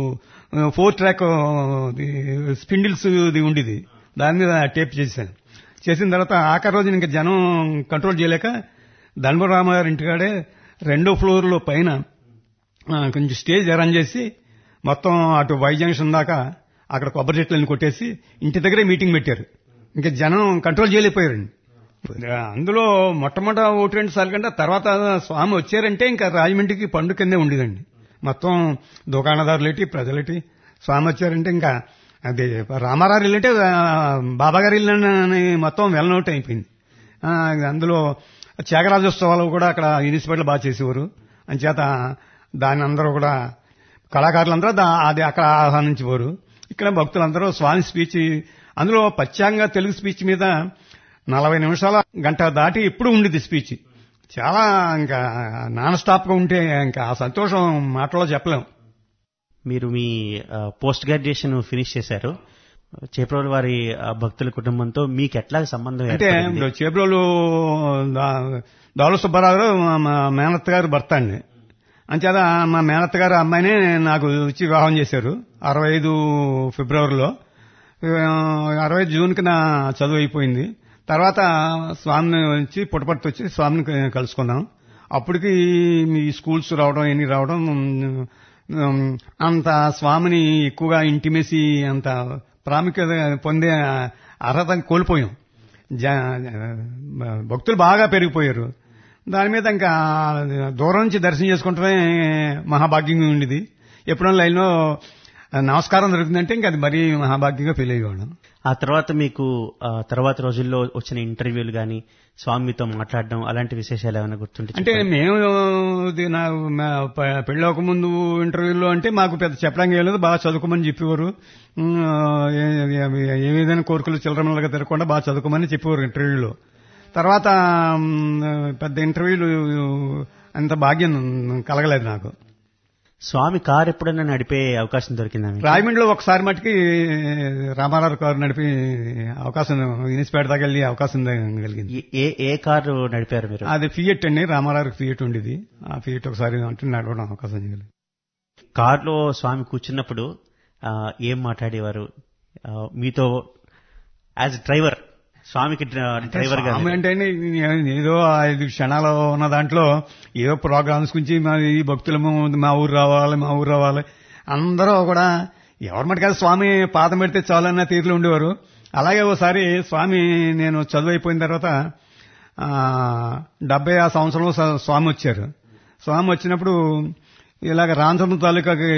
ఫోర్ ట్రాక్ స్పిండిల్స్ ఇది ఉండేది దాని మీద టేప్ చేశాను చేసిన తర్వాత ఆఖరి రోజు ఇంకా జనం కంట్రోల్ చేయలేక ధనబరామ గారి ఇంటికాడే రెండో ఫ్లోర్ లో పైన ఆ, కొంచెం స్టేజ్ అరేంజ్ చేసి మొత్తం అటు వై జంక్షన్ దాకా అక్కడ కొబ్బరి చెట్లని కొట్టేసి ఇంటి దగ్గరే మీటింగ్ పెట్టారు ఇంకా జనం కంట్రోల్ చేయలేకపోయారండి అందులో మొట్టమొదట ఒకటి రెండు సార్లు కంటే తర్వాత స్వామి వచ్చారంటే ఇంకా రాజమండ్రికి పండు కిందే ఉండేదండి మొత్తం దుకాణదారులేటి ప్రజలేటి స్వామి వచ్చారంటే ఇంకా అది రామారావు ఇల్లు అంటే ఆ, బాబా గారి ఇల్లు అని మొత్తం వెల్లనౌట్ అయిపోయింది ఆ, అందులో త్యాగరాజోత్సవాలు కూడా అక్కడ యూనిసిపాలిటీలో బాగా చేసేవారు అంచేత దాన్ని అందరూ కూడా కళాకారులందరూ దా- అది అక్కడ ఆహ్వానించేవారు ఇక్కడ భక్తులందరూ స్వామి స్పీచ్ అందులో పచ్యాంగా తెలుగు స్పీచ్ మీద నలభై నిమిషాల గంట దాటి ఎప్పుడు ఉండేది స్పీచ్ చాలా ఇంకా నాన్ స్టాప్ గా ఉంటే ఇంకా ఆ సంతోషం మాటలో చెప్పలేం మీరు మీ ఆ, పోస్ట్ గ్రాడ్యుయేషన్ ఫినిష్ చేశారు చేప్రోలు వారి ఆ, భక్తుల కుటుంబంతో మీకు ఎట్లా సంబంధం అంటే ఏర్పడింది? ఇప్పుడు చేబ్రోలు దాలు సుబ్బారావు గారు మా- మా మేనత్త గారు భర్త అండి అంచేత మా మేనత్త గారు అమ్మాయిని నాకు ఇచ్చి వివాహం చేశారు అరవై ఐదు ఫిబ్రవరిలో ఆ, అరవై జూన్కి నా చదువు అయిపోయింది తర్వాత స్వామిని వచ్చి పుట్టపర్తి వచ్చి స్వామిని క- కలుసుకున్నాం అప్పటికి మీ స్కూల్స్ రావడం ఎన్ని రావడం ఉమ్, అంత స్వామిని ఎక్కువగా ఇంటిమేసి అంత ప్రాముఖ్యత పొందే అర్హత కోల్పోయాం జ- భక్తులు బాగా పెరిగిపోయారు దాని మీద ఇంకా దూరం నుంచి దర్శనం చేసుకుంటమే మహాభాగ్యంగా ఉండేది ఎప్పుడైనా లైన్లో నమస్కారం దొరుకుతుందంటే ఇంకా అది మరీ మహాభాగ్యంగా ఫీల్ అయ్యేవాళ్ళం ఆ తర్వాత మీకు ఆ తర్వాత రోజుల్లో వచ్చిన ఇంటర్వ్యూలు గాని స్వామితో మాట్లాడడం అలాంటి విశేషాలు ఏమైనా గుర్తుంటే అంటే చెప్పండి. మేము ఇది నా మా ప- పెళ్ళవక ముందు ఇంటర్వ్యూలో అంటే మాకు పెద్ద చెప్పడానికి ఏం లేదు బాగా చదువుకోమని చెప్పేవారు ఉమ్, ఏ- ఏ- ఏ విధమైన కోరికలు చిల్లరమల్లగా తిరగకుండా బాగా చదువుకోమని చెప్పేవారు ఇంటర్వ్యూలో తర్వాత ఉమ్, పెద్ద ఇంటర్వ్యూలు అంత భాగ్యం కలగలేదు నాకు స్వామి కార్ ఎప్పుడైనా నడిపే అవకాశం దొరికిందా మీకు? రాయమండ్రిలో ఒకసారి మటుకి రామారావు కారు నడిపి అవకాశం ఇన్స్పేట దాకా వెళ్ళి అవకాశం కలిగింది ఏ- ఏ ఏ కారు నడిపారు మీరు అది ఫియట్ అండి రామారావు ఫియట్ ఉండేది ఆ ఫియట్ ఒకసారి అంటే నడవడం అవకాశం కలిగింది కారులో స్వామి కూర్చున్నప్పుడు ఆ, ఏం మాట్లాడేవారు ఆ, మీతో యాజ్ డ్రైవర్ స్వామికి డ్రైవర్ గా స్వామి అంటే అండి, ఏదో ఐదు క్షణాలు ఉన్న దాంట్లో ఏదో ప్రోగ్రామ్స్ గురించి మా ఈ భక్తులము మా ఊరు రావాలి మా ఊరు రావాలి అందరూ కూడా ఎవరి మటుకాదు స్వామి పాదం పెడితే చాలన్న తీరులో ఉండేవారు అలాగే ఓసారి స్వామి నేను చదువు అయిపోయిన తర్వాత ఆ, డెబ్బై ఆ సంవత్సరంలో స్వా- స్వామి వచ్చారు స్వామి వచ్చినప్పుడు ఇలాగ రాంచంద్ర తాలూకాకి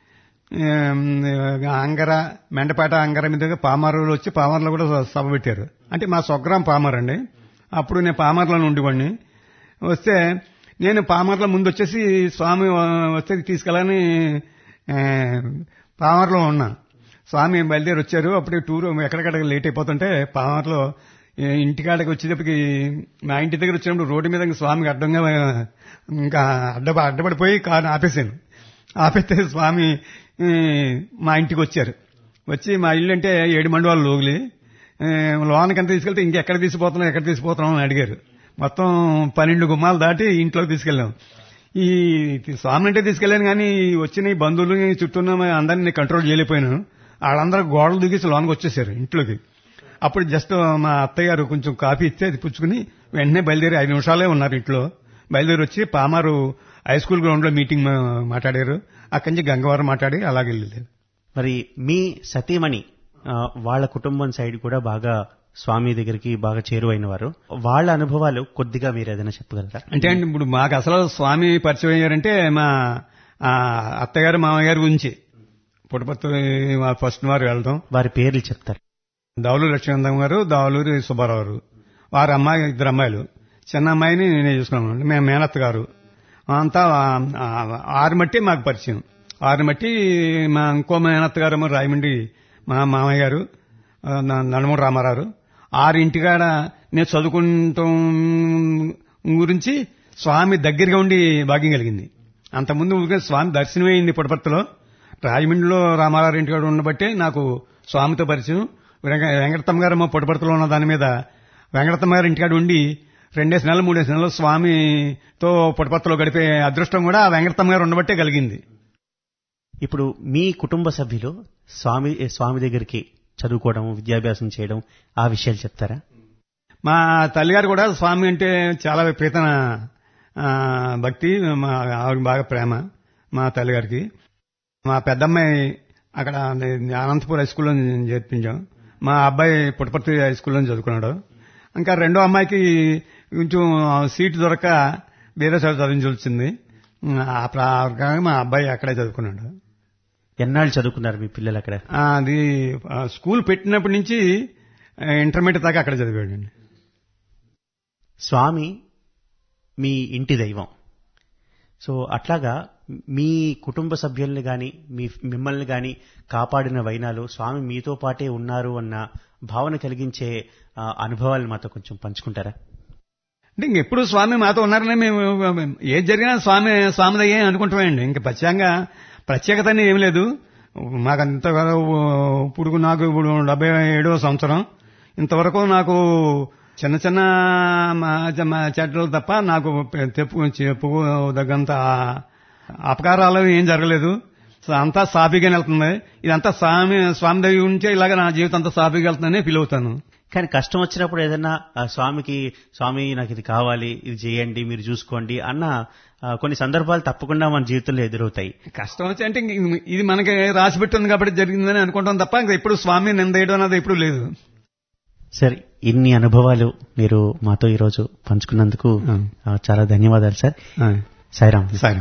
ఏం, అంగర మెండపేట అంగర మీద పామారులు వచ్చి పామర్లో కూడా సభ పెట్టారు అంటే మా స్వగ్రాం పామర్ అండి అప్పుడు నేను పామర్లో ఉండేవాడిని వస్తే నేను పామర్లో ముందు వచ్చేసి స్వామి వస్తే తీసుకెళ్ళని ఏ, పామర్లో ఉన్నాను స్వామి బయలుదేరి వచ్చారు అప్పుడు టూర్ ఎక్కడెక్కడ లేట్ అయిపోతుంటే పామర్లో ఏ, ఇంటికాడకి వచ్చేటప్పటికి మా ఇంటి దగ్గర వచ్చినప్పుడు రోడ్డు మీద ఇంకా స్వామికి అడ్డంగా ఇంకా అడ్డ అడ్డపడిపోయి కారు ఆపేశాను ఆపేస్తే స్వామి ఈ, మా ఇంటికి వచ్చారు వచ్చి మా ఇల్లు అంటే ఏడు మండవాళ్ళు లోగులి ఏ, లోనకి ఎంత తీసుకెళ్తే ఇంకెక్కడ తీసిపోతున్నాం ఎక్కడ తీసిపోతున్నాం అని అడిగారు మొత్తం పన్నెండు గుమ్మాలు దాటి ఇంట్లోకి తీసుకెళ్ళాం ఈ స్వామి అంటే తీసుకెళ్ళాను కానీ వచ్చిన ఈ బంధువులు ఈ చుట్టూ ఉన్న అందరినీ కంట్రోల్ చేయలేకపోయాను వాళ్ళందరూ గోడలు దిగేసి లోనికి వచ్చేసారు ఇంట్లోకి అప్పుడు జస్ట్ మా అత్తయ్య గారు కొంచెం కాఫీ ఇస్తే అది పుచ్చుకుని వెంటనే బయలుదేరి ఐదు నిమిషాలే ఉన్నారు ఇంట్లో బయలుదేరి వచ్చి పామారు హై స్కూల్ గ్రౌండ్ లో మీటింగ్ మా- మాట్లాడారు అక్కడి నుంచి గంగవారం మాట్లాడి అలాగే వెళ్ళలేదు మరి మీ సతీమణి ఆ, వాళ్ళ కుటుంబం సైడ్ కూడా బాగా స్వామి దగ్గరికి బాగా చేరువైన వారు వాళ్ళ అనుభవాలు కొద్దిగా మీరు ఏదైనా చెప్పగలరా అంటే అండి ఇప్పుడు మాకు అసలు స్వామి పరిచయం అయ్యారంటే మా ఆ, అత్తగారు మామయ్య గురించి పుట్టపర్తి ఫస్ట్ వారు వెళ్తాం వారి పేర్లు చెప్తారు దావులూరు లక్ష్మీనందం గారు దావులూరి సుబ్బారావు గారు వారి అమ్మాయి ఇద్దరు అమ్మాయిలు చిన్న అమ్మాయిని నేనే చూసుకున్నాను మేము మేనత్త గారు అంతా ఆ, ఆరు మట్టి మాకు పరిచయం ఆరు మట్టి మా ఇంకో మేనత్త గారు ఏమో రాయమండ్రి మా మామయ్య గారు ఆ, న- నందమూరి రామారావు ఆరు ఇంటికాడ నేను చదువుకుంటాం గురించి స్వామి దగ్గరగా ఉండి భాగ్యం కలిగింది అంతకుముందు ఊరికే స్వామి దర్శనం అయింది పుట్టపర్తిలో రాజమండ్రిలో రామారావు ఇంటికాడ ఉండబట్టే నాకు స్వామితో పరిచయం వెంక- వెంకటరత్నం గారు ఏమో పుట్టపర్తిలో ఉన్న దాని మీద వెంకటరత్నం గారు ఇంటికాడ ఉండి రెండేసి నెలలు మూడేసి నెలలు స్వామితో పుట్టపర్తిలో గడిపే అదృష్టం కూడా ఆ వెంకటరత్నం గారు ఉండబట్టే కలిగింది ఇప్పుడు మీ కుటుంబ సభ్యులు స్వామి స్వామి దగ్గరికి చదువుకోవడం విద్యాభ్యాసం చేయడం ఆ విషయాలు చెప్తారా మా తల్లిగారు కూడా స్వామి అంటే చాలా విపరీతన ఆ, భక్తి మా ఆవిడ బాగా ప్రేమ మా తల్లిగారికి మా పెద్దమ్మాయి అక్కడ అనంతపూర్ హై స్కూల్లో చేర్పించాం మా అబ్బాయి పుట్టపర్తి హై స్కూల్లో చదువుకున్నాడు ఇంకా రెండో అమ్మాయికి కొంచెం సీటు దొరక వేరే చోట చదివించాల్సింది ఆ ప్రకారంగా మా అబ్బాయి అక్కడే చదువుకున్నాడు ఎన్నాళ్ళు చదువుకున్నారు మీ పిల్లలు అక్కడ ఆ, అది ఆ, స్కూల్ పెట్టినప్పటి నుంచి ఆ, ఇంటర్మీడియట్ దాకా అక్కడ చదివాడండి స్వామి మీ ఇంటి దైవం సో అట్లాగా మీ కుటుంబ సభ్యుల్ని గాని మీ మిమ్మల్ని గాని కాపాడిన వైనాలు స్వామి మీతో పాటే ఉన్నారు అన్న భావన కలిగించే ఆ, అనుభవాలు మాతో కొంచెం పంచుకుంటారా అంటే ఇంకెప్పుడు స్వామి మాతో ఉన్నారని మేము ఏది జరిగినా స్వామి స్వామి దయ్యే అనుకుంటామండి ఇంకా ప్రత్యేకంగా ప్రత్యేకత అనేది ఏం లేదు మాకంత ఇప్పుడు నాకు ఇప్పుడు డెబ్బై ఏడో సంవత్సరం ఇంతవరకు నాకు చిన్న చిన్న మా- మా చెడ్డలు తప్ప నాకు తెప్పు చెప్పుకోదగ్గంత అపకారాలు ఏం జరగలేదు సో అంతా సాఫీగానే వెళ్తుంది ఇదంతా స్వామి స్వామి దగ్గర నుంచే ఇలాగ నా జీవితం అంతా సాఫీగా వెళ్తుందని ఫీల్ అవుతాను కానీ కష్టం వచ్చినప్పుడు ఏదైనా ఆ స్వామికి స్వామి నాకు ఇది కావాలి ఇది చేయండి మీరు చూసుకోండి అన్న ఆ, కొన్ని సందర్భాలు తప్పకుండా మన జీవితంలో ఎదురవుతాయి కష్టం వచ్చి అంటే ఇంక ఇది మనకి రాసి పెట్టుంది కాబట్టి జరిగిందని అనుకుంటాం తప్ప ఇంకా ఎప్పుడు స్వామి నిందేయడం అనేది ఎప్పుడు లేదు సార్ ఇన్ని అనుభవాలు మీరు మాతో ఈరోజు పంచుకున్నందుకు ఆ. ఆ, చాలా ధన్యవాదాలు సార్ ఆ, సాయిరామ్ సరే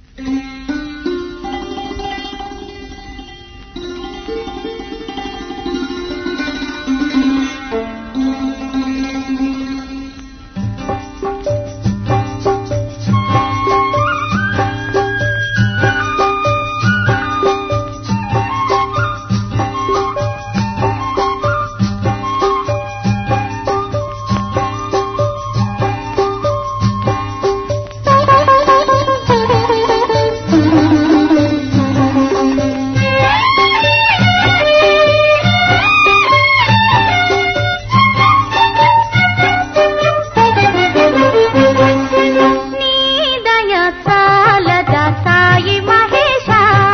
నీదయ సాలద సాయి మహేశ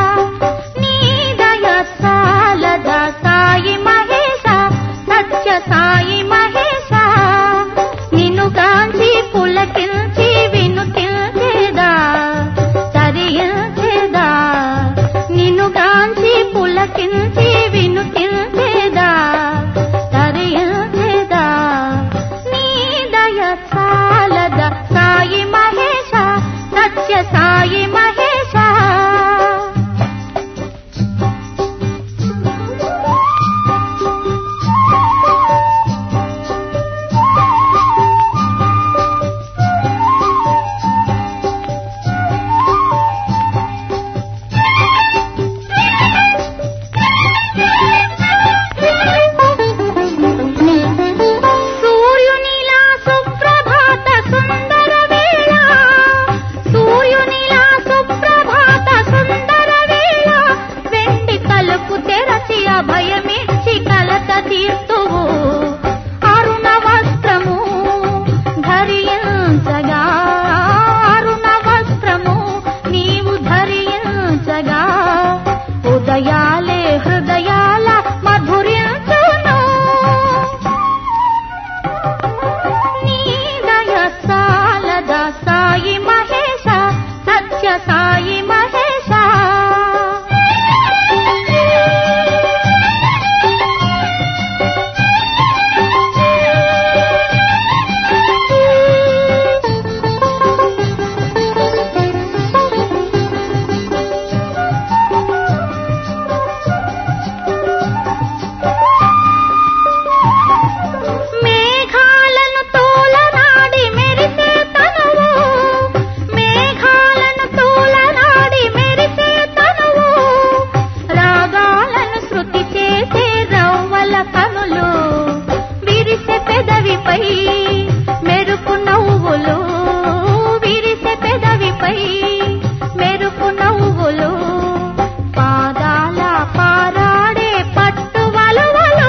నీదయ సాలద సాయి మహేశ సత్య సాయి మహేశ నిన్ను గాంచి పులకించి వినుతిల్చేదా సరియించేదా నిన్ను గాంచి పులకించి వినుతిల్చేదా సరియించేదా నీదయ సాలద సాయి మహేశ సత్య సాయి మహేశ సూర్యునిలా సుప్రభాత సుందర వేళ సూర్యునిలా సుప్రభాత సుందర వేళ వెండి తలుపు తెరచి అభయమిచ్చి కలత తీర్తువు అరుణ వస్త్రము ధరించగా అరుణ వస్త్రము నీవు ధరించగా ఉదయాలే హృదయాల మధురించును నీదయ సాలద సాయి మహేశ సత్య సాయి మహేశ మేఘాలను తోలనాడి మెరిసే తనువు మేఘాలను తోలనాడి మెరిసే తనువు రాగాలను శృతి చేసే రవ్వల కనులు విరిసె పెదవిపై మెరుపు నవ్వులు విరిసె పెదవిపై మెరుపు నవ్వులు పాదాల పారాడే పట్టు వలువలు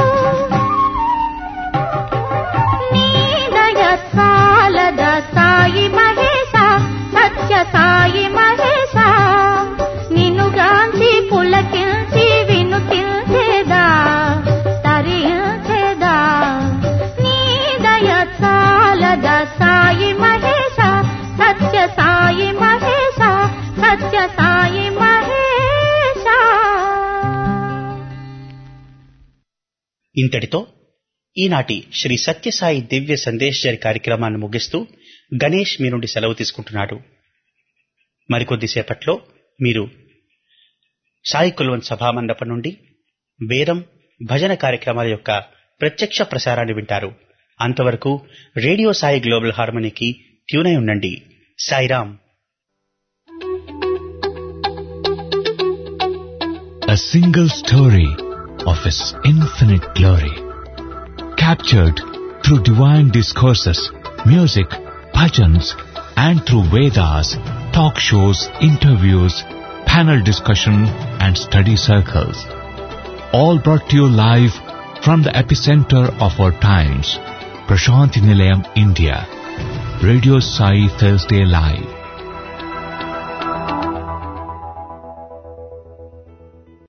నీదయ సాలద సాయి మహేశ సత్య సాయి మహేశ నిన్ను గాంచి పులకించి వినుతిల్చేదా తరించేదా నీదయ సాలద సాయి మహేశ సత్య సాయి మహేశ సత్య సాయి మహేశ ఇంతటితో ఈనాటి శ్రీ సత్యసాయి దివ్య సందేశ్జరి కార్యక్రమాన్ని ముగిస్తూ గణేష్ మీ నుండి సెలవు తీసుకుంటున్నాడు మరికొద్దిసేపట్లో మీరు సాయి కుల్వన్ సభామండపం నుండి వేదం భజన కార్యక్రమాల యొక్క ప్రత్యక్ష ప్రసారాన్ని వింటారు అంతవరకు రేడియో సాయి గ్లోబల్ హార్మనీకి ట్యూనై ఉండండి Sairam A single story of His infinite glory, captured through divine discourses, music, bhajans, and through Vedas, talk shows, interviews, panel discussion, and study circles. All brought to you live from the epicenter of our times, Prashanthi Nilayam, India. Radio Sai Thursday Live.